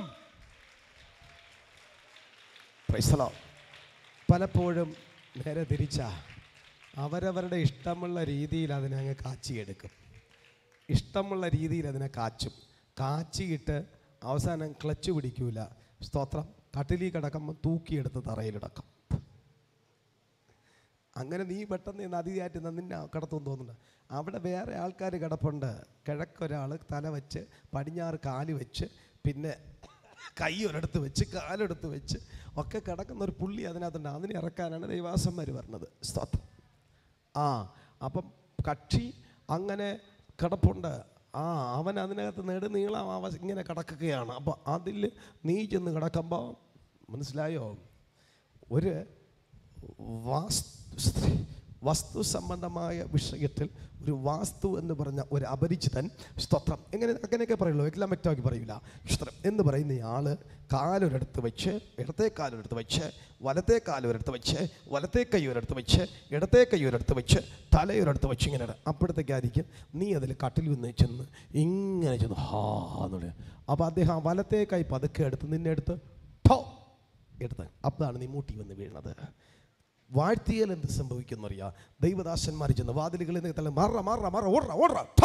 Praise the Lord. പലപ്പോഴും നേരെ തിരിച്ച അവരവരുടെ ഇഷ്ടമുള്ള രീതിയിൽ അതിനെ അങ്ങ് കാച്ചിയെടുക്കും ഇഷ്ടമുള്ള രീതിയിൽ അതിനെ കാച്ചും കാച്ചിയിട്ട് അവസാനം ക്ലച്ച് പിടിക്കൂല സ്തോത്രം കട്ടിലി കിടക്കുമ്പോൾ തൂക്കിയെടുത്ത് തറയിലിടക്കും അങ്ങനെ നീ പെട്ടെന്ന് നദിയായിട്ട് നിന്നെ കിടത്തുമെന്ന് തോന്നുന്നുണ്ട് അവിടെ വേറെ ആൾക്കാർ കിടപ്പുണ്ട് കിഴക്കൊരാൾ തല വെച്ച് പടിഞ്ഞാറ് കാല് വെച്ച് പിന്നെ കൈ ഒരിടത്ത് വെച്ച് കാലെടുത്ത് വെച്ച് ഒക്കെ കിടക്കുന്ന ഒരു പുള്ളി അതിനകത്തുണ്ട് അതിനെ ഇറക്കാനാണ് ദൈവാസന്മാർ പറഞ്ഞത് സ്തോത്രം ആ അപ്പം കക്ഷി അങ്ങനെ കിടപ്പുണ്ട് ആ അവൻ അതിനകത്ത് നെടുനീളം അവ ഇങ്ങനെ കിടക്കുകയാണ് അപ്പോൾ അതിൽ നീ ചെന്ന് കിടക്കുമ്പോൾ മനസ്സിലായോ ഒരു വാസ്തു വസ്തു സംബന്ധമായ വിഷയത്തിൽ ഒരു വാസ്തു എന്ന് പറഞ്ഞ ഒരു അപരിചിതൻ സ്തോത്രം എങ്ങനെ അങ്ങനെയൊക്കെ പറയുള്ളൂ എല്ലാം വ്യക്തമാക്കി പറയില്ല സ്തോത്രം എന്ന് പറയുന്ന ആള് കാലൊരിടത്ത് വെച്ച് ഇടത്തെ കാലൊരിടത്ത് വെച്ച് വലത്തെ കാലൊരിടത്ത് വെച്ച് വലത്തെ കൈ ഒരിടത്ത് വെച്ച് ഇടത്തെ കൈ ഒരിടത്ത് വെച്ച് തലയൊരിടത്ത് വെച്ച് ഇങ്ങനെ ഇടും. അപ്പോഴത്തേക്കായിരിക്കും നീ അതിൽ കട്ടിൽ വന്ന് ചെന്ന് ഇങ്ങനെ ചെന്ന് ഹാ എന്നുള്ള അപ്പോൾ അദ്ദേഹം ആ വലത്തെ കൈ പതുക്കെ എടുത്ത് നിന്നെ എടുത്ത് ഠോ എടുത്ത് അപ്പോഴാണ് നീ മൂട്ടി വന്ന് വീഴുന്നത് വാഴ്ത്തിയാൽ എന്ത് സംഭവിക്കുന്നു അറിയാ ദൈവദാസന്മാർ ചെന്ന് വാതിലുകളിൽ നിന്ന് തള്ളി മാറ മാറ മാറ ഓട ഓട ഠോ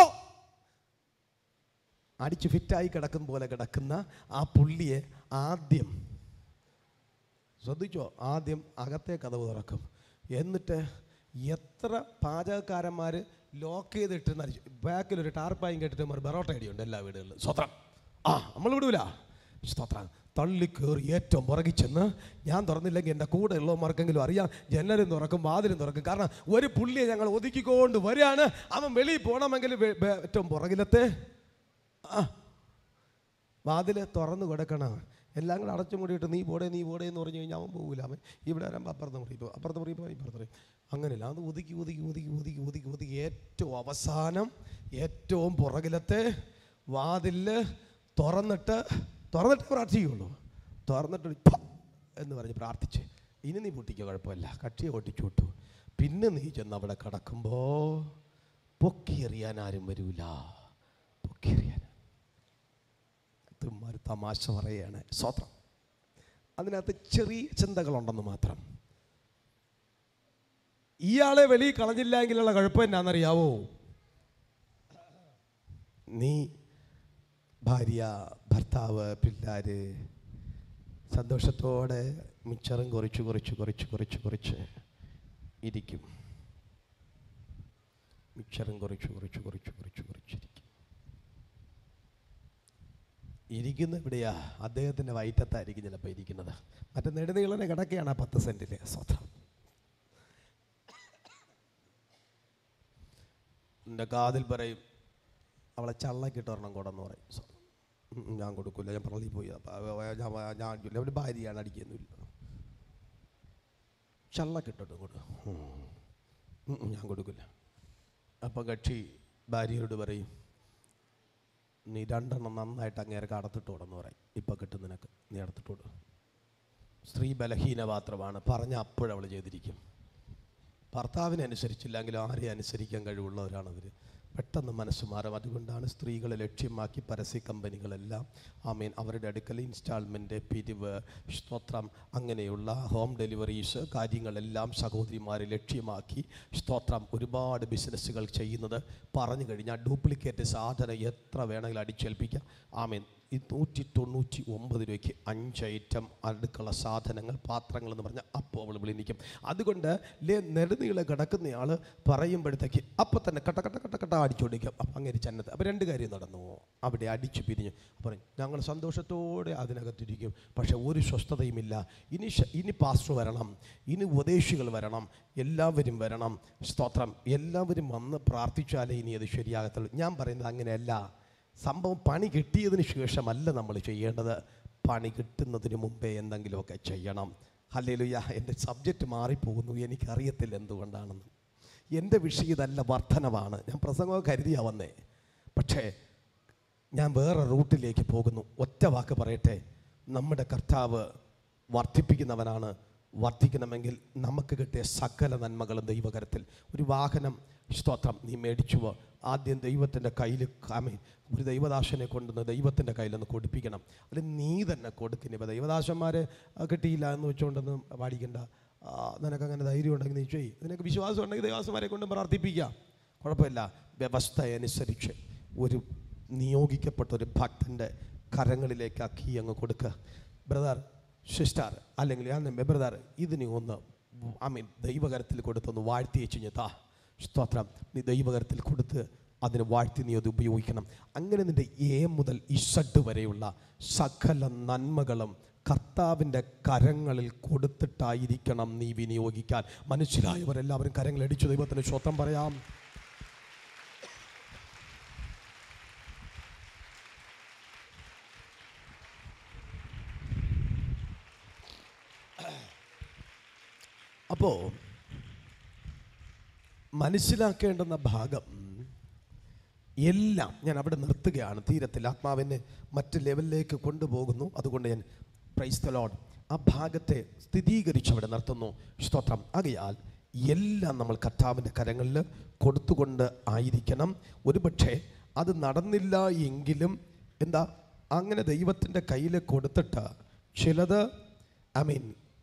അടിച്ച് ഫിറ്റായി കിടക്കും പോലെ കിടക്കുന്ന ആ പുള്ളിയെ ആദ്യം ശ്രദ്ധിച്ചോ ആദ്യം അകത്തെ കഥവ് തുറക്കും എന്നിട്ട് എത്ര പാചകക്കാരന്മാർ ലോക്ക് ചെയ്തിട്ട് ബാക്കിൽ ഒരു ടാർപ്പായും കേട്ടിട്ട് ഒരു ബെറോട്ട അടിയുണ്ട് എല്ലാ വീടുകളിലും സ്വത്രം ആ നമ്മൾ വിടൂല സ്തോത്രം തള്ളിക്കേറി ഏറ്റവും പുറകിൽ ചെന്ന് ഞാൻ തുറന്നില്ലെങ്കിൽ എൻ്റെ കൂടെ ഉള്ളവന്മാർക്കെങ്കിലും അറിയാം ജനലും തുറക്കും വാതിലും തുറക്കും കാരണം ഒരു പുള്ളിയെ ഞങ്ങൾ ഒതുക്കിക്കൊണ്ട് വരികയാണ് അവൻ വെളിയിൽ പോകണമെങ്കിൽ വെ- വെ- ഏറ്റവും പുറകിലത്തെ ആ വാതിൽ തുറന്നു കൊടുക്കണം എല്ലാം കൂടെ അടച്ചു മൂടിയിട്ട് നീ പോടേ നീ പോടേ എന്ന് പറഞ്ഞു കഴിഞ്ഞാൽ അവൻ പോകില്ല അവൻ ഇവിടെ വരുമ്പോൾ അപ്പുറത്തെ മുറി പോകും അപ്പുറത്തെ മുറി പോകും ഇപ്പുറത്തെ മുറി അങ്ങനെയല്ല അത് ഒതുക്കി ഒതുക്കി ഒതുക്കി ഒതുക്കി ഒതുക്കി ഒതുക്കി ഏറ്റവും അവസാനം ഏറ്റവും പുറകിലത്തെ വാതിൽ തുറന്നിട്ട് തുറന്നിട്ട് പ്രാർത്ഥിക്കുകയുള്ളൂ തുറന്നിട്ട് ഒരു ഠ എന്ന് പറഞ്ഞ് പ്രാർത്ഥിച്ച് ഇനി നീ പൊട്ടിക്കോ കുഴപ്പമില്ല കട്ടിയെ പൊട്ടിച്ചു വിട്ടു പിന്നെ നീ ചെന്ന് അവിടെ കിടക്കുമ്പോൾ പൊക്കിയെറിയാൻ ആരും വരൂല പൊക്കിയെറിയാൻ ഒരു തമാശ പറയുകയാണ് സ്വത്രം അതിനകത്ത് ചെറിയ ചിന്തകളുണ്ടെന്ന് മാത്രം ഇയാളെ വെളിയിൽ കളഞ്ഞില്ല എങ്കിലുള്ള കുഴപ്പം എന്നാണെന്നറിയാവോ നീ ഭാര്യ ഭർത്താവ് പിള്ളേര് സന്തോഷത്തോടെ മിച്ചറും കുറച്ച് കുറച്ച് കുറച്ച് കുറച്ച് കുറച്ച് ഇരിക്കും മിച്ചറും കുറച്ച് കുറച്ച് കുറച്ച് കുറച്ച് കുറച്ചിരിക്കും ഇരിക്കുന്ന എവിടെയാ അദ്ദേഹത്തിൻ്റെ വയറ്റത്തായിരിക്കും ചിലപ്പോൾ ഇരിക്കുന്നത് മറ്റേ നെടുനീളനെ കിടക്കുകയാണ് ആ പത്ത് സെൻറ്റിൽ സ്വത്രം എൻ്റെ കാതിൽ പറയും അവളെ ചള്ളക്കിട്ട് ഒരെണ്ണം കൊടെന്ന് പറയും സ്വ- ഉം, ഉം, ഞാൻ കൊടുക്കില്ല ഞാൻ പള്ളിയിൽ പോയി അപ്പൊ അവ- അവ- ഞാൻ ഞാൻ അടിക്കില്ല അവൻ്റെ ഭാര്യയാണ് അടിക്കുന്നില്ല ചള്ളക്കിട്ടിട്ട് കൊടു ഞാൻ കൊടുക്കില്ല അപ്പം കക്ഷി ഭാര്യയോട് പറയും നീ രണ്ടെണ്ണം നന്നായിട്ട് അങ്ങേരെ കടത്തിട്ട് വിടെന്ന് പറയും ഇപ്പം കിട്ടും നിനക്ക് നീ അടുത്തിട്ട് വിടും സ്ത്രീ ബലഹീന പാത്രമാണ് പറഞ്ഞ അപ്പോഴവൾ ചെയ്തിരിക്കും ഭർത്താവിനെ അനുസരിച്ചില്ലെങ്കിൽ ആരെ അനുസരിക്കാൻ കഴിവുള്ളവരാണ് അവർ പെട്ടെന്ന് മനസ്സ് മാറും അതുകൊണ്ടാണ് സ്ത്രീകളെ ലക്ഷ്യമാക്കി പരസ്യ കമ്പനികളെല്ലാം ആമീൻ അവരുടെ അടുക്കൽ ഇൻസ്റ്റാൾമെൻറ്റ് പിരിവ് സ്തോത്രം അങ്ങനെയുള്ള ഹോം ഡെലിവറീസ് കാര്യങ്ങളെല്ലാം സഹോദരിമാരെ ലക്ഷ്യമാക്കി സ്തോത്രം ഒരുപാട് ബിസിനസ്സുകൾ ചെയ്യുന്നത് പറഞ്ഞു കഴിഞ്ഞാൽ ഡ്യൂപ്ലിക്കേറ്റ് സാധനം എത്ര വേണമെങ്കിലും അടിച്ചേൽപ്പിക്കാം ആമീൻ ഈ നൂറ്റി തൊണ്ണൂറ്റി ഒമ്പത് രൂപയ്ക്ക് അഞ്ച് ഐറ്റം അടുക്കള സാധനങ്ങൾ പാത്രങ്ങൾ എന്ന് പറഞ്ഞാൽ അപ്പോൾ അവൾ വിളിനിക്കും അതുകൊണ്ട് ലേ നെടുനീളെ കിടക്കുന്നയാൾ പറയുമ്പോഴത്തേക്ക് അപ്പം തന്നെ കട്ട കട്ട കട്ട കട്ട അടിച്ചുകൊണ്ടിരിക്കും അപ്പം അങ്ങനെ ചന്നത് അപ്പോൾ രണ്ട് കാര്യം നടന്നു അവിടെ അടിച്ചു പിരിഞ്ഞു പറയും ഞങ്ങൾ സന്തോഷത്തോടെ അതിനകത്തിരിക്കും പക്ഷേ ഒരു സ്വസ്ഥതയുമില്ല ഇനി ശ- ഇനി പാസ്റ്റർ വരണം ഇനി ഉപദേശികൾ വരണം എല്ലാവരും വരണം സ്തോത്രം എല്ലാവരും വന്ന് പ്രാർത്ഥിച്ചാലേ ഇനി അത് ശരിയാകത്തുള്ളൂ ഞാൻ പറയുന്നത് അങ്ങനെയല്ല സംഭവം പണി കിട്ടിയതിന് ശേഷമല്ല നമ്മൾ ചെയ്യേണ്ടത് പണി കിട്ടുന്നതിന് മുമ്പേ എന്തെങ്കിലുമൊക്കെ ചെയ്യണം ഹല്ലേലൂയ എൻ്റെ സബ്ജക്റ്റ് മാറിപ്പോകുന്നു എനിക്കറിയത്തില്ല എന്തുകൊണ്ടാണെന്ന് എൻ്റെ വിഷയം ഇതല്ല വർധനവാണ് ഞാൻ പ്രസംഗം കരുതിയാ വന്നേ പക്ഷേ ഞാൻ വേറെ റൂട്ടിലേക്ക് പോകുന്നു ഒറ്റ വാക്ക് പറയട്ടെ നമ്മുടെ കർത്താവ് വർദ്ധിപ്പിക്കുന്നവനാണ് വർദ്ധിക്കണമെങ്കിൽ നമുക്ക് കിട്ടിയ സകല നന്മകളും ദൈവകരത്തിൽ ഒരു വാഹനം സ്തോത്രം നീ മേടിച്ചുവോ ആദ്യം ദൈവത്തിൻ്റെ കയ്യിൽ കാമീൻ ഒരു ദൈവദാസനെ കൊണ്ടുവന്ന് ദൈവത്തിൻ്റെ കയ്യിലൊന്ന് കൊടുപ്പിക്കണം അത് നീ തന്നെ കൊടുക്കുന്നു ഇപ്പോൾ ദൈവദാസന്മാരെ ആ, കിട്ടിയില്ല എന്ന് വെച്ചുകൊണ്ടൊന്നും പാടിക്കണ്ട ആ, നിനക്കങ്ങനെ ധൈര്യം ഉണ്ടെങ്കിൽ നീ ചെയ്യും നിനക്ക് വിശ്വാസം ഉണ്ടെങ്കിൽ ദൈവദാസന്മാരെ കൊണ്ട് പ്രാർത്ഥിപ്പിക്കാം കുഴപ്പമില്ല വ്യവസ്ഥ അനുസരിച്ച് ഒരു നിയോഗിക്കപ്പെട്ട ഒരു ഭക്തൻ്റെ കരങ്ങളിലേക്ക് ആ കീ അങ്ങ് കൊടുക്കുക ബ്രദർ സിസ്റ്റർ അല്ലെങ്കിൽ ഞാൻ ബ്രദർ ഇതിനെ ഒന്ന് ഐ മീൻ ദൈവകരത്തിൽ കൊടുത്തൊന്ന് വാഴ്ത്തി വെച്ച് താ സ്തോത്രം നീ ദൈവകരത്തിൽ കൊടുത്ത് അതിന് വാഴ്ത്തി നീ അത് ഉപയോഗിക്കണം അങ്ങനെ നിൻ്റെ എ മുതൽ ഇസഡ് വരെയുള്ള സകല നന്മകളും കർത്താവിൻ്റെ കരങ്ങളിൽ കൊടുത്തിട്ടായിരിക്കണം നീ വിനിയോഗിക്കാൻ മനസ്സിലായവരെല്ലാവരും കരങ്ങളടിച്ചു ദൈവത്തിന് സ്വത്തം പറയാം അപ്പോൾ മനസ്സിലാക്കേണ്ടുന്ന ഭാഗം എല്ലാം ഞാൻ അവിടെ നിർത്തുകയാണ് തീരത്തിൽ ആത്മാവിനെ മറ്റ് ലെവലിലേക്ക് കൊണ്ടുപോകുന്നു അതുകൊണ്ട് ഞാൻ പ്രൈസ് ദ ലോഡ് ആ ഭാഗത്തെ സ്ഥിരീകരിച്ച് അവിടെ നിർത്തുന്നു സ്തോത്രം ആകയാൽ എല്ലാം നമ്മൾ കർത്താവിൻ്റെ കരങ്ങളിൽ കൊടുത്തുകൊണ്ട് ആയിരിക്കണം ഒരുപക്ഷെ അത് നടന്നില്ല എങ്കിലും എന്താ അങ്ങനെ ദൈവത്തിൻ്റെ കയ്യിൽ കൊടുത്തിട്ട് ചിലത് ഐ മീൻ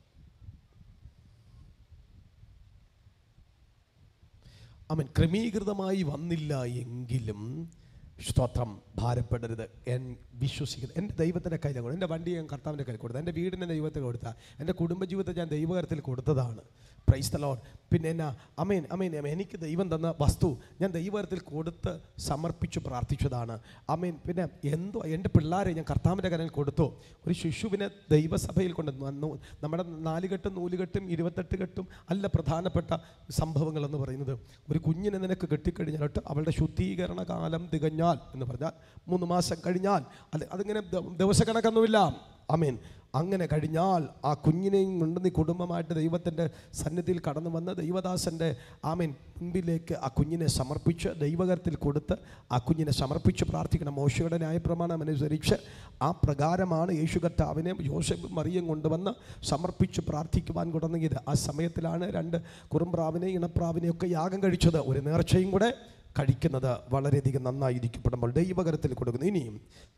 അവൻ ക്രമീകൃതമായി വന്നില്ല എങ്കിലും സ്തോത്രം ഭാരപ്പെടരുത് എൻ വിശ്വസിക്കുന്നത് എൻ്റെ ദൈവത്തിൻ്റെ കയ്യിൽ കൊടുത്തു എൻ്റെ വണ്ടി ഞാൻ കർത്താവിൻ്റെ കയ്യിൽ കൊടുത്തു എൻ്റെ വീടിൻ്റെ ദൈവത്തിൽ കൊടുത്ത എൻ്റെ കുടുംബജീവിതത്തെ ഞാൻ ദൈവകരത്തിൽ കൊടുത്തതാണ് പ്രൈസ് ദ ലോഡ് പിന്നെ എന്നാ അമേൻ അമേൻ അമേൻ എനിക്ക് ദൈവം തന്ന വസ്തു ഞാൻ ദൈവകരത്തിൽ കൊടുത്ത് സമർപ്പിച്ചു പ്രാർത്ഥിച്ചതാണ് അമേൻ പിന്നെ എന്തോ എൻ്റെ പിള്ളേരെ ഞാൻ കർത്താവിൻ്റെ കരയിൽ കൊടുത്തു ഒരു ശിശുവിനെ ദൈവസഭയിൽ കൊണ്ട് വന്നു നമ്മുടെ നാലുകെട്ടും നൂലുകെട്ടും ഇരുപത്തെട്ട് കെട്ടും അല്ല പ്രധാനപ്പെട്ട സംഭവങ്ങളെന്ന് പറയുന്നത് ഒരു കുഞ്ഞിനെ നിനക്ക് കെട്ടിക്കഴിഞ്ഞാലിട്ട് അവളുടെ ശുദ്ധീകരണ കാലം തികഞ്ഞാൽ എന്ന് പറഞ്ഞാൽ മൂന്ന് മാസം കഴിഞ്ഞാൽ അല്ല അതിങ്ങനെ ദ- ദിവസക്കണക്കൊന്നുമില്ല അമീൻ അങ്ങനെ കഴിഞ്ഞാൽ ആ കുഞ്ഞിനെയും കൊണ്ട് നീ കുടുംബമായിട്ട് ദൈവത്തിൻ്റെ സന്നിധിയിൽ കടന്നു വന്ന് ദൈവദാസൻ്റെ ആമീൻ മുൻപിലേക്ക് ആ കുഞ്ഞിനെ സമർപ്പിച്ച് ദൈവകരത്തിൽ കൊടുത്ത് ആ കുഞ്ഞിനെ സമർപ്പിച്ച് പ്രാർത്ഥിക്കണം മോശയുടെ ന്യായപ്രമാണം അനുസരിച്ച് ആ പ്രകാരമാണ് യേശു കർത്താവിനെ യോസഫ് മറിയം കൊണ്ടുവന്ന് സമർപ്പിച്ച് പ്രാർത്ഥിക്കുവാൻ തുടങ്ങിയത് ആ സമയത്തിലാണ് രണ്ട് കുറുംപ്രാവിനെ ഇണപ്രാവിനെയൊക്കെ യാഗം കഴിച്ചത് ഒരു നേർച്ചയും കൂടെ കഴിക്കുന്നത് വളരെയധികം നന്നായിരിക്കപ്പെടുമ്പോൾ ദൈവകരത്തിൽ കൊടുക്കുന്നു ഇനിയും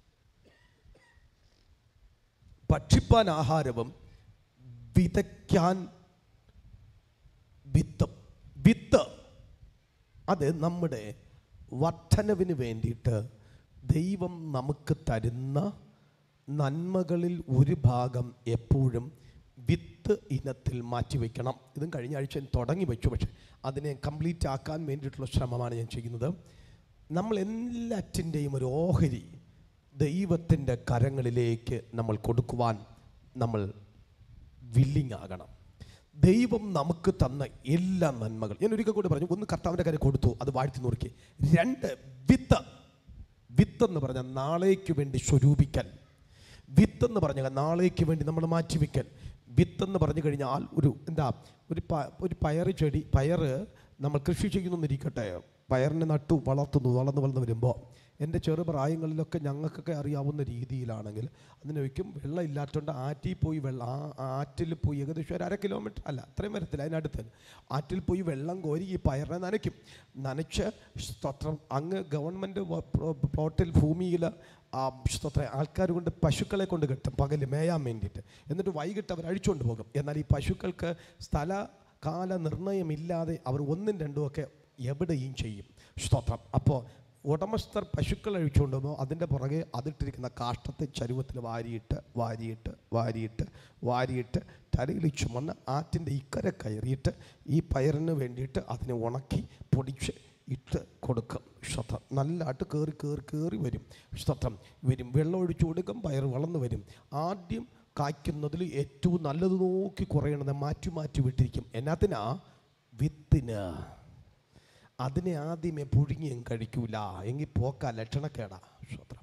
ഭക്ഷിപ്പാൻ ആഹാരവും വിതയ്ക്കാൻ വിത്തും വിത്ത് അത് നമ്മുടെ വർധനവിന് വേണ്ടിയിട്ട് ദൈവം നമുക്ക് തരുന്ന നന്മകളിൽ ഒരു ഭാഗം എപ്പോഴും വിത്ത് ഇനത്തിൽ മാറ്റിവെക്കണം ഇതും കഴിഞ്ഞ ആഴ്ച ഞാൻ തുടങ്ങി വെച്ചു പക്ഷേ അതിനെ കംപ്ലീറ്റ് ആക്കാൻ വേണ്ടിയിട്ടുള്ള ശ്രമമാണ് ഞാൻ ചെയ്യുന്നത് നമ്മൾ എല്ലാറ്റിൻ്റെയും ഒരു ഓഹരി ദൈവത്തിൻ്റെ കരങ്ങളിലേക്ക് നമ്മൾ കൊടുക്കുവാൻ നമ്മൾ വില്ലിങ് ആകണം ദൈവം നമുക്ക് തന്ന എല്ലാ നന്മകൾ ഞാൻ ഒരിക്കൽ കൂടി പറഞ്ഞു ഒന്ന് കർത്താവിൻ്റെ കാര്യം കൊടുത്തു അത് വാഴ്ത്തി നുറുക്കി രണ്ട് വിത്ത് വിത്ത് എന്ന് പറഞ്ഞാൽ നാളേക്ക് വേണ്ടി സ്വരൂപിക്കൽ വിത്ത് എന്ന് പറഞ്ഞാൽ നാളേക്ക് വേണ്ടി നമ്മൾ മാറ്റിവെക്കൽ വിത്ത് എന്ന് പറഞ്ഞു കഴിഞ്ഞാൽ ഒരു എന്താ ഒരു പ ഒരു പയറ് ചെടി പയറ് നമ്മൾ കൃഷി ചെയ്യുന്നിരിക്കട്ടെ പയറിനെ നട്ടു വളർത്തുന്നു വളർന്നു വളർന്നു വരുമ്പോൾ എൻ്റെ ചെറുപ്രായങ്ങളിലൊക്കെ ഞങ്ങൾക്കൊക്കെ അറിയാവുന്ന രീതിയിലാണെങ്കിൽ അതിന് വയ്ക്കും വെള്ളം ഇല്ലാത്തതുകൊണ്ട് ആറ്റിൽ പോയി വെള്ളം ആ ആറ്റിൽ പോയി ഏകദേശം ഒരു അര കിലോമീറ്റർ അല്ല അത്രയും വരത്തില്ല അതിനടുത്ത് തന്നെ. ആറ്റിൽ പോയി വെള്ളം കോരി ഈ പയറിനെ നനയ്ക്കും നനച്ച് സ്തോത്രം അങ്ങ് ഗവൺമെൻറ് പ്ലോട്ടിൽ ഭൂമിയിൽ ആ സ്തോത്രം ആൾക്കാർ കൊണ്ട് പശുക്കളെ കൊണ്ട് കെട്ടും പകല് മേയാൻ വേണ്ടിയിട്ട് എന്നിട്ട് വൈകിട്ട് അവർ അഴിച്ചുകൊണ്ട് പോകും എന്നാൽ ഈ പശുക്കൾക്ക് സ്ഥല കാല നിർണയമില്ലാതെ അവർ ഒന്നും രണ്ടും ഒക്കെ എവിടെയും ചെയ്യും സ്തോത്രം അപ്പോൾ ഉടമസ്ഥർ പശുക്കൾ അഴിച്ചുകൊണ്ട് പോകുമ്പോൾ അതിൻ്റെ പുറകെ അതിട്ടിരിക്കുന്ന കാഷ്ടത്തെ ചരുവത്തിൽ വാരിയിട്ട് വാരിയിട്ട് വാരിയിട്ട് വാരിയിട്ട് തലയിൽ ചുമന്ന് ആറ്റിൻ്റെ ഇക്കരെ കയറിയിട്ട് ഈ പയറിന് വേണ്ടിയിട്ട് അതിനെ ഉണക്കി പൊടിച്ച് ഇട്ട് കൊടുക്കും സ്തോത്രം നല്ലതായിട്ട് കയറി കയറി കയറി വരും സ്തോത്രം വരും വെള്ളം ഒഴിച്ചു കൊടുക്കും പയർ വളർന്നു വരും ആദ്യം കായ്ക്കുന്നതിൽ ഏറ്റവും നല്ലത് നോക്കി കുറയണത് മാറ്റി മാറ്റി വിട്ടിരിക്കും എന്നാത്തിനാ വിത്തിന് അതിനെ ആദ്യമേ പുഴുങ്ങിയും കഴിക്കൂല എങ്കിൽ പോക്ക ലക്ഷണക്കേടാ സ്തോത്രം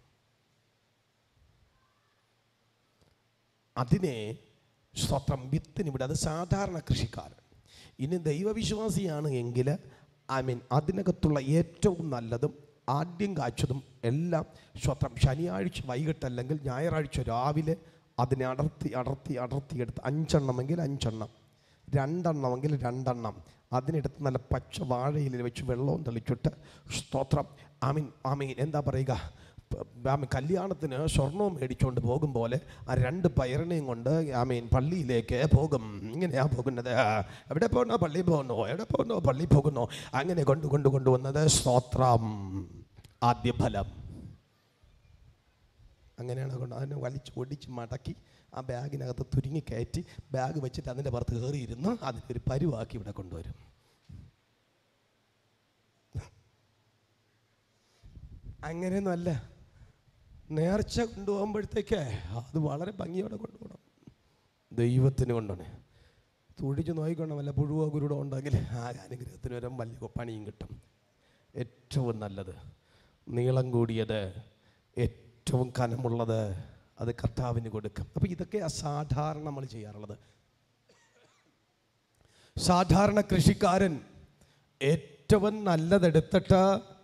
അതിനെ സ്വത്രം വിത്തിന് ഇവിടെ അത് സാധാരണ കൃഷിക്കാരൻ ഇനി ദൈവവിശ്വാസിയാണ് എങ്കിൽ ഐ മീൻ അതിനകത്തുള്ള ഏറ്റവും നല്ലതും ആദ്യം കാച്ചതും എല്ലാം സ്വത്രം ശനിയാഴ്ച വൈകിട്ട് അല്ലെങ്കിൽ ഞായറാഴ്ച രാവിലെ അതിനെ അടർത്തി അടർത്തി അടർത്തി എടുത്ത് അഞ്ചെണ്ണമെങ്കിൽ അഞ്ചെണ്ണം രണ്ടെണ്ണമെങ്കിൽ രണ്ടെണ്ണം അതിനെടുത്ത് നല്ല പച്ച വാഴയിൽ വെച്ച് വെള്ളവും തെളിച്ചിട്ട് സ്തോത്രം ആമീൻ ആമീൻ എന്താ പറയുക പ- ആമീൻ കല്യാണത്തിന് സ്വർണവും മേടിച്ചുകൊണ്ട് പോകും പോലെ ആ രണ്ട് പയറിനെയും കൊണ്ട് ആമീൻ പള്ളിയിലേക്ക് പോകും ഇങ്ങനെയാ പോകുന്നത് എവിടെ പോകുന്നോ പള്ളിയിൽ പോകുന്നു എവിടെ പോകുന്നു പള്ളിയിൽ പോകുന്നു അങ്ങനെ കൊണ്ട് കൊണ്ട് കൊണ്ടുവന്നത് സ്തോത്രം ആദ്യ ഫലം അങ്ങനെയാണ് കൊണ്ട് അതിനെ വലിച്ച് ഒടിച്ച് മടക്കി ആ ബാഗിനകത്ത് തുരുങ്ങി കയറ്റി ബാഗ് വെച്ചിട്ട് അതിൻ്റെ പുറത്ത് കയറിയിരുന്ന് അതിൻ്റെ ഒരു പരുവാക്കി ഇവിടെ കൊണ്ടുവരും അങ്ങനെയൊന്നും അല്ല നേർച്ച കൊണ്ടുപോകുമ്പോഴത്തേക്ക് അത് വളരെ ഭംഗിയോടെ കൊണ്ടുപോകണം ദൈവത്തിന് കൊണ്ടാണ് തുടിച്ച് നോക്കിക്കൊണ്ട് വല്ല പുഴുവോ ഗുരുടോ ഉണ്ടെങ്കിൽ ആ അനുഗ്രഹത്തിന് വരും വലിയ പണിയും കിട്ടും ഏറ്റവും നല്ലത് നീളം കൂടിയത് ഏറ്റവും കനമുള്ളത് അത് കർത്താവിന് കൊടുക്കും അപ്പോൾ ഇതൊക്കെ അസാധാരണ നമ്മൾ ചെയ്യാറുള്ളത് സാധാരണ കൃഷിക്കാരൻ ഏറ്റവും നല്ലതെടുത്തിട്ട്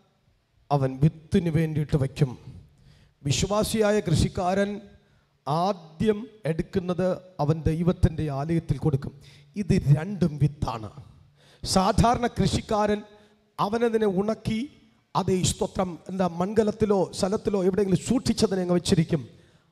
അവൻ വിത്തിന് വേണ്ടിയിട്ട് വയ്ക്കും വിശ്വാസിയായ കൃഷിക്കാരൻ ആദ്യം എടുക്കുന്നത് അവൻ ദൈവത്തിൻ്റെ ആലയത്തിൽ കൊടുക്കും ഇത് രണ്ടും വിത്താണ് സാധാരണ കൃഷിക്കാരൻ അവനതിനെ ഉണക്കി അത് ഈ സ്തോത്രം എന്താ മൺകലത്തിലോ സ്ഥലത്തിലോ എവിടെയെങ്കിലും സൂക്ഷിച്ചതിനെ അങ്ങ് വെച്ചിരിക്കും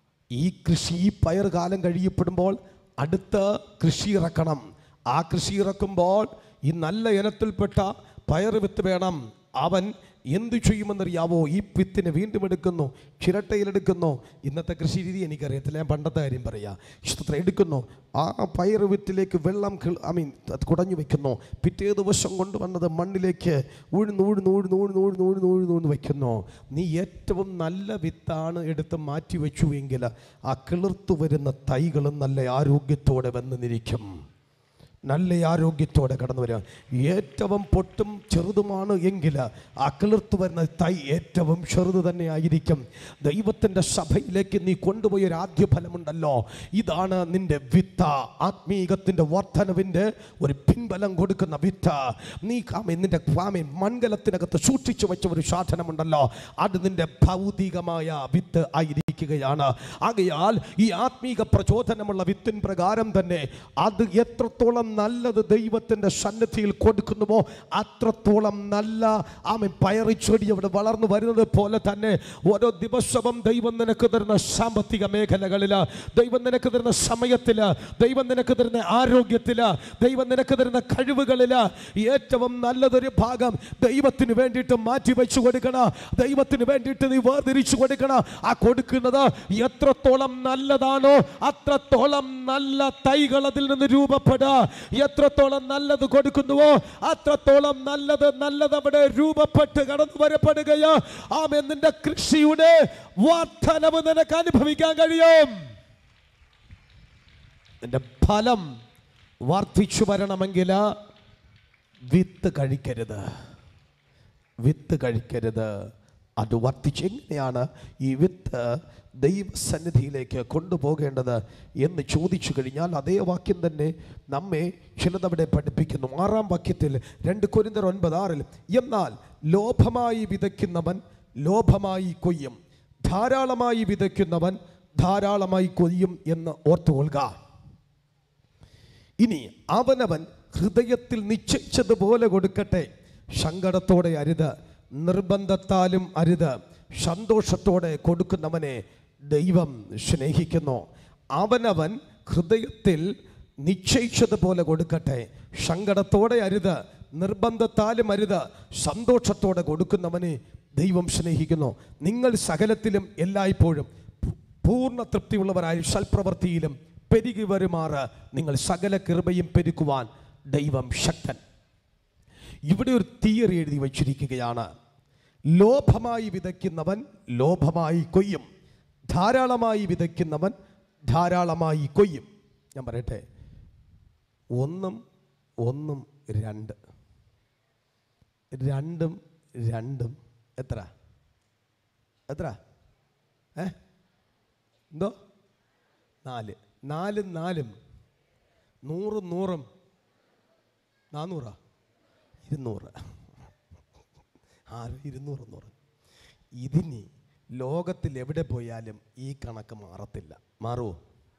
ഈ കൃഷി ഈ പയർ കാലം കഴിയപ്പെടുമ്പോൾ അടുത്ത കൃഷി ഇറക്കണം ആ കൃഷി ഇറക്കുമ്പോൾ ഈ നല്ല ഇനത്തിൽപ്പെട്ട പയർ വിത്ത് വേണം അവൻ എന്തു ചെയ്യുമെന്നറിയാവോ ഈ വിത്തിനെ വീണ്ടും എടുക്കുന്നു ചിരട്ടയിലെടുക്കുന്നു ഇന്നത്തെ കൃഷി രീതി എനിക്കറിയത്തില്ല ഞാൻ പണ്ടത്തെ കാര്യം പറയാം ഇഷ്ടത്ര എടുക്കുന്നു ആ പയർ വിത്തിലേക്ക് വെള്ളം ഐ മീൻ കുടഞ്ഞു വെക്കുന്നു പിറ്റേ ദിവസം കൊണ്ടുവന്നത് മണ്ണിലേക്ക് ഉഴുന്ന് ഉഴുന്ന് ഉഴുന്ന് ഉഴുന്ന് ഉഴുന്ന് ഉഴുന്ന് ഉഴുന്ന് ഉഴുന്ന് വെക്കുന്നു നീ ഏറ്റവും നല്ല വിത്താണ് എടുത്ത് മാറ്റി വെച്ചു എങ്കിൽ ആ കിളിർത്തു വരുന്ന തൈകളും നല്ല ആരോഗ്യത്തോടെ വന്ന് നിരിക്കും നല്ല ആരോഗ്യത്തോടെ കടന്നു വരിക ഏറ്റവും പൊട്ടും ചെറുതുമാണ് എങ്കിൽ ആ കിളിർത്തു വരുന്ന തൈ ഏറ്റവും ചെറുത് തന്നെ ആയിരിക്കും ദൈവത്തിൻ്റെ സഭയിലേക്ക് നീ കൊണ്ടുപോയ ഒരു ആദ്യ ഫലമുണ്ടല്ലോ ഇതാണ് നിന്റെ വിത്ത ആത്മീകത്തിൻ്റെ വർധനവിൻ്റെ ഒരു പിൻബലം കൊടുക്കുന്ന വിത്ത നീ കാമേ നിന്റെ കാമേ മൺകലത്തിനകത്ത് സൂക്ഷിച്ചു വെച്ച ഒരു സാധനമുണ്ടല്ലോ അത് നിന്റെ ഭൗതികമായ വിത്ത് ആയിരിക്കുകയാണ് ആകയാൽ ഈ ആത്മീക പ്രചോദനമുള്ള വിത്തിൻ പ്രകാരം തന്നെ അത് എത്രത്തോളം നല്ലത് ദൈവത്തിൻ്റെ സന്നിധിയിൽ കൊടുക്കുന്നുവോ അത്രത്തോളം നല്ല ആമൻ പയറിച്ചെടി അവിടെ വളർന്നു വരുന്നത് പോലെ തന്നെ ഓരോ ദിവസവും ദൈവം നിനക്ക് തരുന്ന സാമ്പത്തിക മേഖലകളിൽ ദൈവം നിനക്ക് തരുന്ന സമയത്തിൽ ദൈവം നിനക്ക് തരുന്ന ആരോഗ്യത്തിൽ ദൈവം നിനക്ക് തരുന്ന കഴിവുകളിൽ ഏറ്റവും നല്ലതൊരു ഭാഗം ദൈവത്തിന് വേണ്ടിയിട്ട് മാറ്റി വെച്ചു കൊടുക്കണം ദൈവത്തിന് വേണ്ടിയിട്ട് നീ വേർതിരിച്ചു കൊടുക്കണം ആ കൊടുക്കുന്നത് എത്രത്തോളം നല്ലതാണോ അത്രത്തോളം നല്ല തൈകൾ അതിൽ നിന്ന് രൂപപ്പെടുക എത്രത്തോളം നല്ലത് കൊടുക്കുന്നുവോ അത്രത്തോളം നല്ലത് നല്ലത് അവിടെ രൂപപ്പെട്ട് കടന്നു വരപ്പെടുകയോ ആമേ നിന്റെ കൃഷിയുടെ വർധനവ് നിനക്ക് അനുഭവിക്കാൻ കഴിയും നിന്റെ ഫലം വർദ്ധിച്ചു വരണമെങ്കിൽ വിത്ത് കഴിക്കരുത് വിത്ത് കഴിക്കരുത് അത് വർദ്ധിച്ച് എങ്ങനെയാണ് ഈ വിത്ത് ദൈവസന്നിധിയിലേക്ക് കൊണ്ടുപോകേണ്ടത് എന്ന് ചോദിച്ചു കഴിഞ്ഞാൽ അതേ വാക്യം തന്നെ നമ്മെ ചിലതവിടെ പഠിപ്പിക്കുന്നു ആറാം വാക്യത്തിൽ രണ്ട് കൊരിന്തർ ഒൻപത് ആറിൽ എന്നാൽ ലോഭമായി വിതയ്ക്കുന്നവൻ ലോഭമായി കൊയ്യും ധാരാളമായി വിതയ്ക്കുന്നവൻ ധാരാളമായി കൊയ്യും എന്ന് ഓർത്തുകൊള്ളുക ഇനി അവനവൻ ഹൃദയത്തിൽ നിശ്ചയിച്ചതുപോലെ കൊടുക്കട്ടെ സങ്കടത്തോടെ അരുത് നിർബന്ധത്താലും അരുത് സന്തോഷത്തോടെ കൊടുക്കുന്നവനെ ദൈവം സ്നേഹിക്കുന്നു അവനവൻ ഹൃദയത്തിൽ നിശ്ചയിച്ചതുപോലെ കൊടുക്കട്ടെ സങ്കടത്തോടെ അരുത് നിർബന്ധത്താലും അരുത് സന്തോഷത്തോടെ കൊടുക്കുന്നവനെ ദൈവം സ്നേഹിക്കുന്നു നിങ്ങൾ സകലത്തിലും എല്ലായ്പ്പോഴും പൂർണ്ണ തൃപ്തിയുള്ളവരായി സൽപ്രവൃത്തിയിലും പെരുകി വരുമാറ് നിങ്ങൾ സകല കൃപയും പെരുക്കുവാൻ ദൈവം ശക്തൻ ഇവിടെ ഒരു തിയറി എഴുതി വച്ചിരിക്കുകയാണ് ലോഭമായി വിതയ്ക്കുന്നവൻ ലോഭമായി കൊയ്യും ധാരാളമായി വിതയ്ക്കുന്നവൻ ധാരാളമായി കൊയ്യും ഞാൻ പറയട്ടെ ഒന്നും ഒന്നും രണ്ട് രണ്ടും രണ്ടും എത്ര എത്ര ഏ എന്തോ നാല് നാലും നാലും നൂറും നൂറും നാന്നൂറാ ഇരുന്നൂറ് ആറ് ഇരുന്നൂറ് നൂറ് ഇതിനി ലോകത്തിൽ എവിടെ പോയാലും ഈ കണക്ക് മാറത്തില്ല മാറുമോ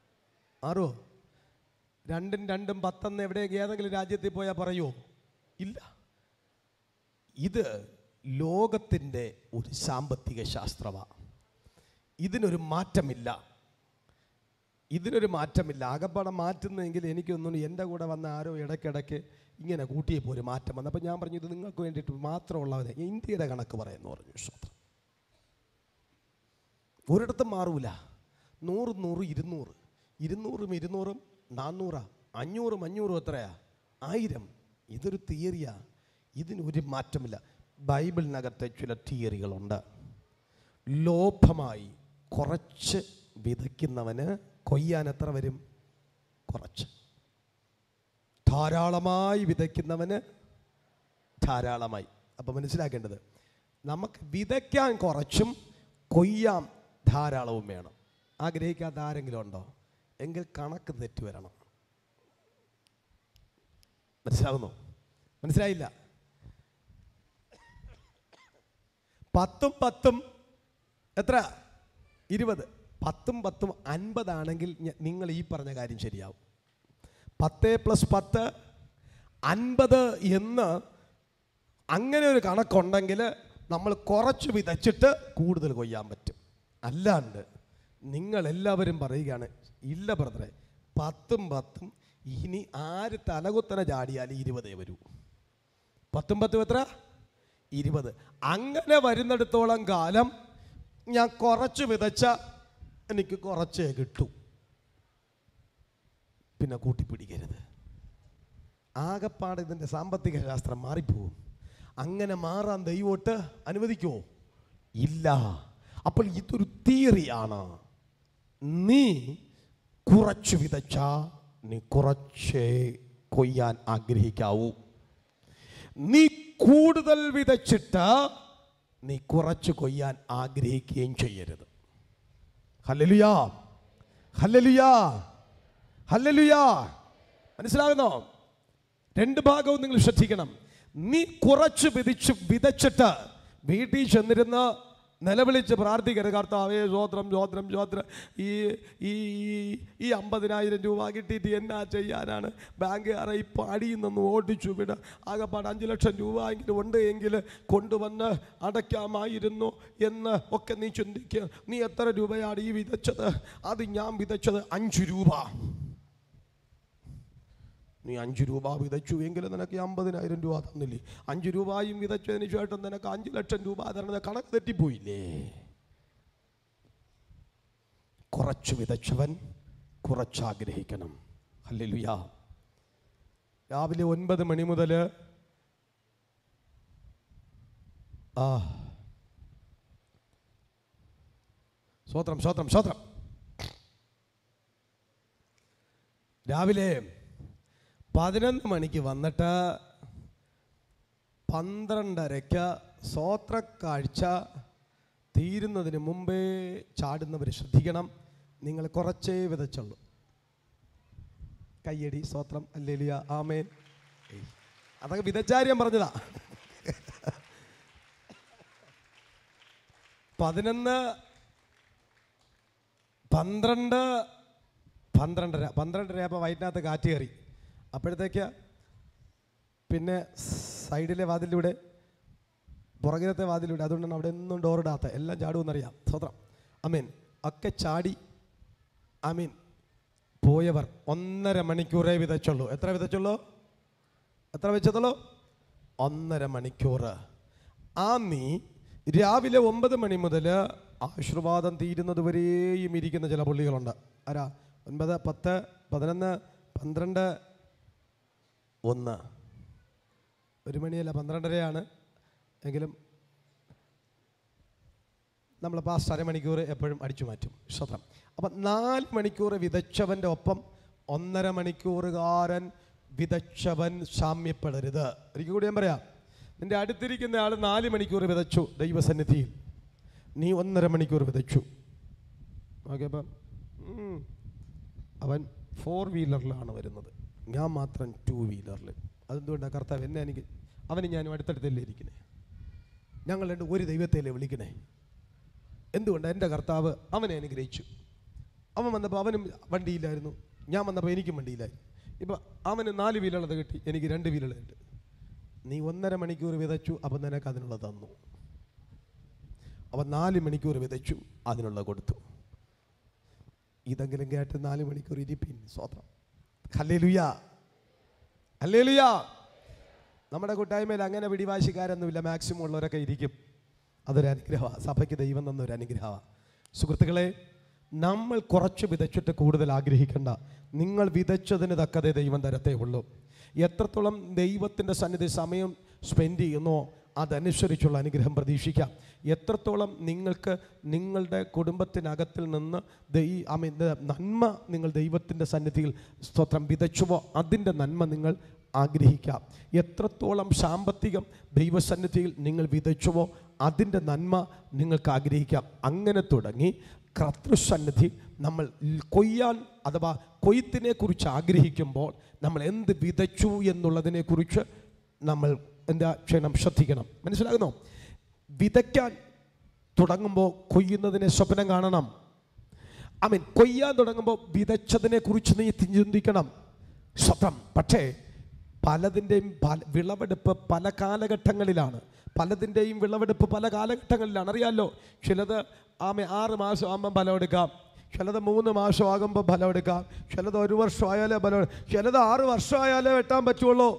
ആറോ രണ്ടും രണ്ടും പത്തെന്ന് എവിടെയൊക്കെ ഏതെങ്കിലും രാജ്യത്തിൽ പോയാൽ പറയുമോ ഇല്ല ഇത് ലോകത്തിൻ്റെ ഒരു സാമ്പത്തിക ശാസ്ത്രമാണ് ഇതിനൊരു മാറ്റമില്ല ഇതിനൊരു മാറ്റമില്ല ആകപ്പാടെ മാറ്റുന്നെങ്കിൽ എനിക്കൊന്നും എൻ്റെ കൂടെ വന്ന ആരോ ഇടയ്ക്കിടയ്ക്ക് ഇങ്ങനെ കൂട്ടിയപ്പോൾ ഒരു മാറ്റം വന്നു അപ്പോൾ ഞാൻ പറഞ്ഞു ഇത് നിങ്ങൾക്ക് വേണ്ടിയിട്ട് മാത്രമുള്ളവരെ ഇന്ത്യയുടെ കണക്ക് പറയുന്നു പറഞ്ഞു സ്വത്രം ഒരിടത്തും മാറൂല നൂറ് നൂറ് ഇരുന്നൂറ് ഇരുന്നൂറും ഇരുന്നൂറും നാന്നൂറാ അഞ്ഞൂറും അഞ്ഞൂറും എത്രയാ ആയിരം ഇതൊരു തിയറിയാ ഇതിനൊരു മാറ്റമില്ല ബൈബിളിനകത്തെ ചില തിയറികളുണ്ട് ലോഭമായി കുറച്ച് വിതയ്ക്കുന്നവന് കൊയ്യാൻ എത്ര വരും കുറച്ച് ധാരാളമായി വിതയ്ക്കുന്നവന് ധാരാളമായി അപ്പം മനസ്സിലാക്കേണ്ടത് നമുക്ക് വിതയ്ക്കാൻ കുറച്ചും കൊയ്യാൻ ധാരാളവും വേണം ആഗ്രഹിക്കാത്ത ആരെങ്കിലും ഉണ്ടോ എങ്കിൽ കണക്ക് തെറ്റ് വരണം മനസ്സിലാകുന്നു മനസ്സിലായില്ല പത്തും പത്തും എത്ര ഇരുപത് പത്തും പത്തും അൻപതാണെങ്കിൽ ഞ- നിങ്ങൾ ഈ പറഞ്ഞ കാര്യം ശരിയാവും പത്ത് പ്ലസ് പത്ത് അൻപത് എന്ന് അങ്ങനെ ഒരു കണക്കുണ്ടെങ്കിൽ നമ്മൾ കുറച്ച് വിതച്ചിട്ട് കൂടുതൽ കൊയ്യാൻ പറ്റും അല്ലാണ്ട് നിങ്ങൾ എല്ലാവരും പറയുകയാണ് ഇല്ല ബ്രദറെ പത്തും പത്തും ഇനി ആര് തലകുത്തനെ ചാടിയാലും ഇരുപതേ വരൂ പത്തും പത്തും എത്ര ഇരുപത് അങ്ങനെ വരുന്നിടത്തോളം കാലം ഞാൻ കുറച്ച് വിതച്ച എനിക്ക് കുറച്ചേ കിട്ടൂ പിന്നെ കൂട്ടിപ്പിടിക്കരുത് ആകപ്പാട് ഇതിൻ്റെ സാമ്പത്തിക ശാസ്ത്രം മാറിപ്പോവും അങ്ങനെ മാറാൻ ദൈവോട്ട് അനുവദിക്കുമോ ഇല്ല അപ്പോൾ ഇതൊരു തിയറിയാണ് നീ കുറച്ച് വിതച്ച നീ കുറച്ചേ കൊയ്യാൻ ആഗ്രഹിക്കാവൂ നീ കൂടുതൽ വിതച്ചിട്ട് നീ കുറച്ച് കൊയ്യാൻ ആഗ്രഹിക്കുകയും ചെയ്യരുത് ഹല്ലലുയാ ഹല്ലലുയാ ഹല്ലലുയാ മനസ്സിലാകുന്നോ രണ്ട് ഭാഗവും നിങ്ങൾ ശ്രദ്ധിക്കണം നീ കുറച്ച് വിധിച്ച് വിതച്ചിട്ട് വീട്ടിൽ ചെന്നിരുന്ന് നിലവിളിച്ച് പ്രാർത്ഥിക്കരുത് കർത്താവേ സ്വോത്രം സ്വോത്രം സ്വോത്രം ഈ ഈ ഈ- ഈ അമ്പതിനായിരം രൂപ കിട്ടിയിട്ട് എന്നാ ചെയ്യാനാണ് ബാങ്കുകാരെ ഈ പാടിയിൽ നിന്ന് ഓടിച്ചു വിട ആകെപ്പാട് അഞ്ച് ലക്ഷം രൂപ എങ്കിലും ഉണ്ട് എങ്കിൽ കൊണ്ടുവന്ന് അടയ്ക്കാമായിരുന്നു എന്ന് ഒക്കെ നീ ചിന്തിക്കുക നീ എത്ര രൂപയാണ് ഈ വിതച്ചത് അത് ഞാൻ വിതച്ചത് അഞ്ച് രൂപ നീ അഞ്ച് രൂപ വിതച്ചു എങ്കിൽ നിനക്ക് ഈ അമ്പതിനായിരം രൂപ തന്നില്ലേ അഞ്ച് രൂപയും വിതച്ചതിന് ശേഷം നിനക്ക് അഞ്ച് ലക്ഷം രൂപ തരണത് കണക്ക് തെറ്റിപ്പോയില്ലേ കുറച്ച് വിതച്ചവൻ കുറച്ച് ആഗ്രഹിക്കണം ഹല്ലേലൂയ രാവിലെ ഒൻപത് മണി മുതൽ ആ സ്വത്രം സ്വത്രം സ്വത്രം രാവിലെ പതിനൊന്ന് മണിക്ക് വന്നിട്ട് പന്ത്രണ്ടരയ്ക്ക് സ്വോത്രക്കാഴ്ച തീരുന്നതിന് മുമ്പേ ചാടുന്നവർ ശ്രദ്ധിക്കണം നിങ്ങൾ കുറച്ചേ വിതച്ചുള്ളൂ കയ്യടി സ്വത്രം അല്ലേലിയ ആമേൻ ഏയ്. അതൊക്കെ വിതച്ചാരിയം പറഞ്ഞതാ പതിനൊന്ന് പന്ത്രണ്ട് പന്ത്രണ്ടര പന്ത്രണ്ടരയപ്പോൾ വയറ്റിനകത്ത് കാറ്റ് കയറി അപ്പോഴത്തേക്ക് പിന്നെ സൈഡിലെ വാതിലൂടെ പുറകിലത്തെ വാതിലൂടെ അതുകൊണ്ടാണ് അവിടെ ഒന്നും ഡോറിടാത്ത എല്ലാം ചാടുമെന്നറിയാം സ്വത്രം അമീൻ ഒക്കെ ചാടി അമീൻ പോയവർ ഒന്നര മണിക്കൂറേ വിതച്ചുള്ളൂ എത്ര വിതച്ചുള്ളൂ എത്ര വെച്ചതുള്ളൂ ഒന്നര മണിക്കൂർ ആ നീ രാവിലെ ഒമ്പത് മണി മുതൽ ആശീർവാദം തീരുന്നത് വരെയും ഇരിക്കുന്ന ചില പുള്ളികളുണ്ട് ആരാ ഒൻപത് പത്ത് പതിനൊന്ന് പന്ത്രണ്ട് ഒന്ന് ഒരു മണിയല്ല പന്ത്രണ്ടരയാണ് എങ്കിലും നമ്മൾ പാസ്റ്റ് അരമണിക്കൂർ എപ്പോഴും അടിച്ചു മാറ്റും ശ്രദ്ധം അപ്പം നാല് മണിക്കൂർ വിതച്ചവൻ്റെ ഒപ്പം ഒന്നര മണിക്കൂറുകാരൻ വിതച്ചവൻ സാമ്യപ്പെടരുത് ഒരിക്കൽ കൂടി ഞാൻ പറയാം നിന്റെ അടുത്തിരിക്കുന്ന ആൾ നാല് മണിക്കൂർ വിതച്ചു ദൈവസന്നിധിയിൽ നീ ഒന്നര മണിക്കൂർ വിതച്ചു ഓക്കെ അപ്പം ഉം. അവൻ ഫോർ വീലറിലാണ് വരുന്നത് ഞാൻ മാത്രം ടു വീലറിൽ അതെന്തുകൊണ്ടാണ് കർത്താവ് എന്നെ എനിക്ക് അവന് ഞാനും അടുത്തടുത്തല്ലേ ഇരിക്കണേ ഞങ്ങൾ രണ്ട് ഒരു ദൈവത്തെയല്ലേ വിളിക്കണേ എന്തുകൊണ്ട് എൻ്റെ കർത്താവ് അവനെ അനുഗ്രഹിച്ചു അവൻ വന്നപ്പോൾ അവനും വണ്ടിയില്ലായിരുന്നു ഞാൻ വന്നപ്പോൾ എനിക്കും വണ്ടിയിലായി ഇപ്പം അവന് നാല് വീലുള്ളത് കിട്ടി എനിക്ക് രണ്ട് വീലുകളുണ്ട് നീ ഒന്നര മണിക്കൂർ വിതച്ചു അപ്പം നിനക്ക് അതിനുള്ളത് തന്നു അവൻ നാല് മണിക്കൂർ വിതച്ചു അതിനുള്ള കൊടുത്തു ഇതെങ്കിലും കേട്ട് നാല് മണിക്കൂർ ഇരിപ്പിൻ സ്വത്രം ഹല്ലേലുയാ ഹല്ലേലുയാ നമ്മുടെ കൂട്ടായ്മയിൽ അങ്ങനെ പിടിവാശിക്കാരൊന്നുമില്ല മാക്സിമം ഉള്ളവരൊക്കെ ഇരിക്കും അതൊരു അനുഗ്രഹമാണ് സഭയ്ക്ക് ദൈവം തന്ന ഒരു അനുഗ്രഹമാണ് സുഹൃത്തുക്കളെ നമ്മൾ കുറച്ച് വിതച്ചിട്ട് കൂടുതൽ ആഗ്രഹിക്കേണ്ട നിങ്ങൾ വിതച്ചതിന് തക്കതേ ദൈവം തരത്തേ ഉള്ളൂ എത്രത്തോളം ദൈവത്തിൻ്റെ സന്നിധി സമയം സ്പെൻഡ് ചെയ്യുന്നോ അതനുസരിച്ചുള്ള അനുഗ്രഹം പ്രതീക്ഷിക്കാം എത്രത്തോളം നിങ്ങൾക്ക് നിങ്ങളുടെ കുടുംബത്തിനകത്തിൽ നിന്ന് ദൈ ഐ മീൻ നന്മ നിങ്ങൾ ദൈവത്തിൻ്റെ സന്നിധിയിൽ സ്തോത്രം വിതച്ചുവോ അതിൻ്റെ നന്മ നിങ്ങൾ ആഗ്രഹിക്കാം എത്രത്തോളം സാമ്പത്തികം ദൈവസന്നിധിയിൽ നിങ്ങൾ വിതച്ചുവോ അതിൻ്റെ നന്മ നിങ്ങൾക്ക് ആഗ്രഹിക്കാം അങ്ങനെ തുടങ്ങി കർത്തൃസന്നിധി നമ്മൾ കൊയ്യാൻ അഥവാ കൊയ്ത്തിനെ കുറിച്ച് ആഗ്രഹിക്കുമ്പോൾ നമ്മൾ എന്ത് വിതച്ചു എന്നുള്ളതിനെ കുറിച്ച് നമ്മൾ എന്താ ചെയ്യണം ശ്രദ്ധിക്കണം മനസ്സിലാകുന്നോ വിതയ്ക്കാൻ തുടങ്ങുമ്പോൾ കൊയ്യുന്നതിനെ സ്വപ്നം കാണണം ഐ മീൻ കൊയ്യാൻ തുടങ്ങുമ്പോൾ വിതച്ചതിനെ കുറിച്ച് നീ ചിന്തിക്കണം സ്വപ്നം പക്ഷേ പലതിൻ്റെയും പല വിളവെടുപ്പ് പല കാലഘട്ടങ്ങളിലാണ് പലതിൻ്റെയും വിളവെടുപ്പ് പല കാലഘട്ടങ്ങളിലാണ് അറിയാമല്ലോ ചിലത് ആമെ ആറ് മാസം ആകുമ്പം ഫലമെടുക്കാം ചിലത് മൂന്ന് മാസം ആകുമ്പോൾ ഫലമെടുക്കാം ചിലത് ഒരു വർഷം ആയാലേ ഫലം ചിലത് ആറ് വർഷം ആയാലേ വെട്ടാൻ പറ്റുള്ളൂ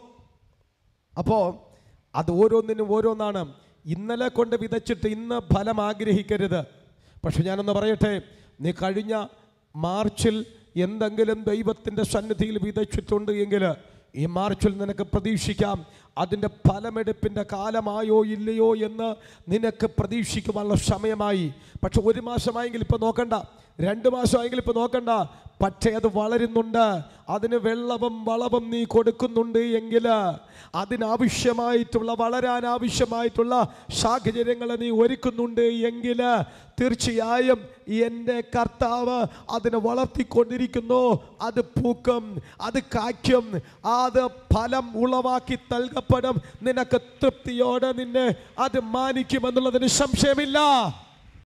അപ്പോൾ അത് ഓരോന്നിനും ഓരോന്നാണ് ഇന്നലെ കൊണ്ട് വിതച്ചിട്ട് ഇന്ന് ഫലം ആഗ്രഹിക്കരുത് പക്ഷെ ഞാനൊന്ന് പറയട്ടെ നീ കഴിഞ്ഞ മാർച്ചിൽ എന്തെങ്കിലും ദൈവത്തിൻ്റെ സന്നിധിയിൽ വിതച്ചിട്ടുണ്ട് എങ്കിൽ ഈ മാർച്ചിൽ നിനക്ക് പ്രതീക്ഷിക്കാം അതിൻ്റെ ഫലമെടുപ്പിൻ്റെ കാലമായോ ഇല്ലയോ എന്ന് നിനക്ക് പ്രതീക്ഷിക്കുവാനുള്ള സമയമായി പക്ഷെ ഒരു മാസമായെങ്കിൽ ഇപ്പോൾ നോക്കണ്ട രണ്ട് മാസമായെങ്കിൽ ഇപ്പോൾ നോക്കണ്ട പക്ഷേ അത് വളരുന്നുണ്ട് അതിന് വെള്ളവും വളവും നീ കൊടുക്കുന്നുണ്ട് എങ്കിൽ അതിനാവശ്യമായിട്ടുള്ള വളരാൻ ആവശ്യമായിട്ടുള്ള സാഹചര്യങ്ങൾ നീ ഒരുക്കുന്നുണ്ട് എങ്കിൽ തീർച്ചയായും എൻ്റെ കർത്താവ് അതിനെ വളർത്തിക്കൊണ്ടിരിക്കുന്നു അത് പൂക്കും അത് കായ്ക്കും അത് ഫലം ഉളവാക്കി നൽകപ്പെടും നിനക്ക് തൃപ്തിയോടെ നിന്നെ അത് മാനിക്കുമെന്നുള്ളതിന് സംശയമില്ല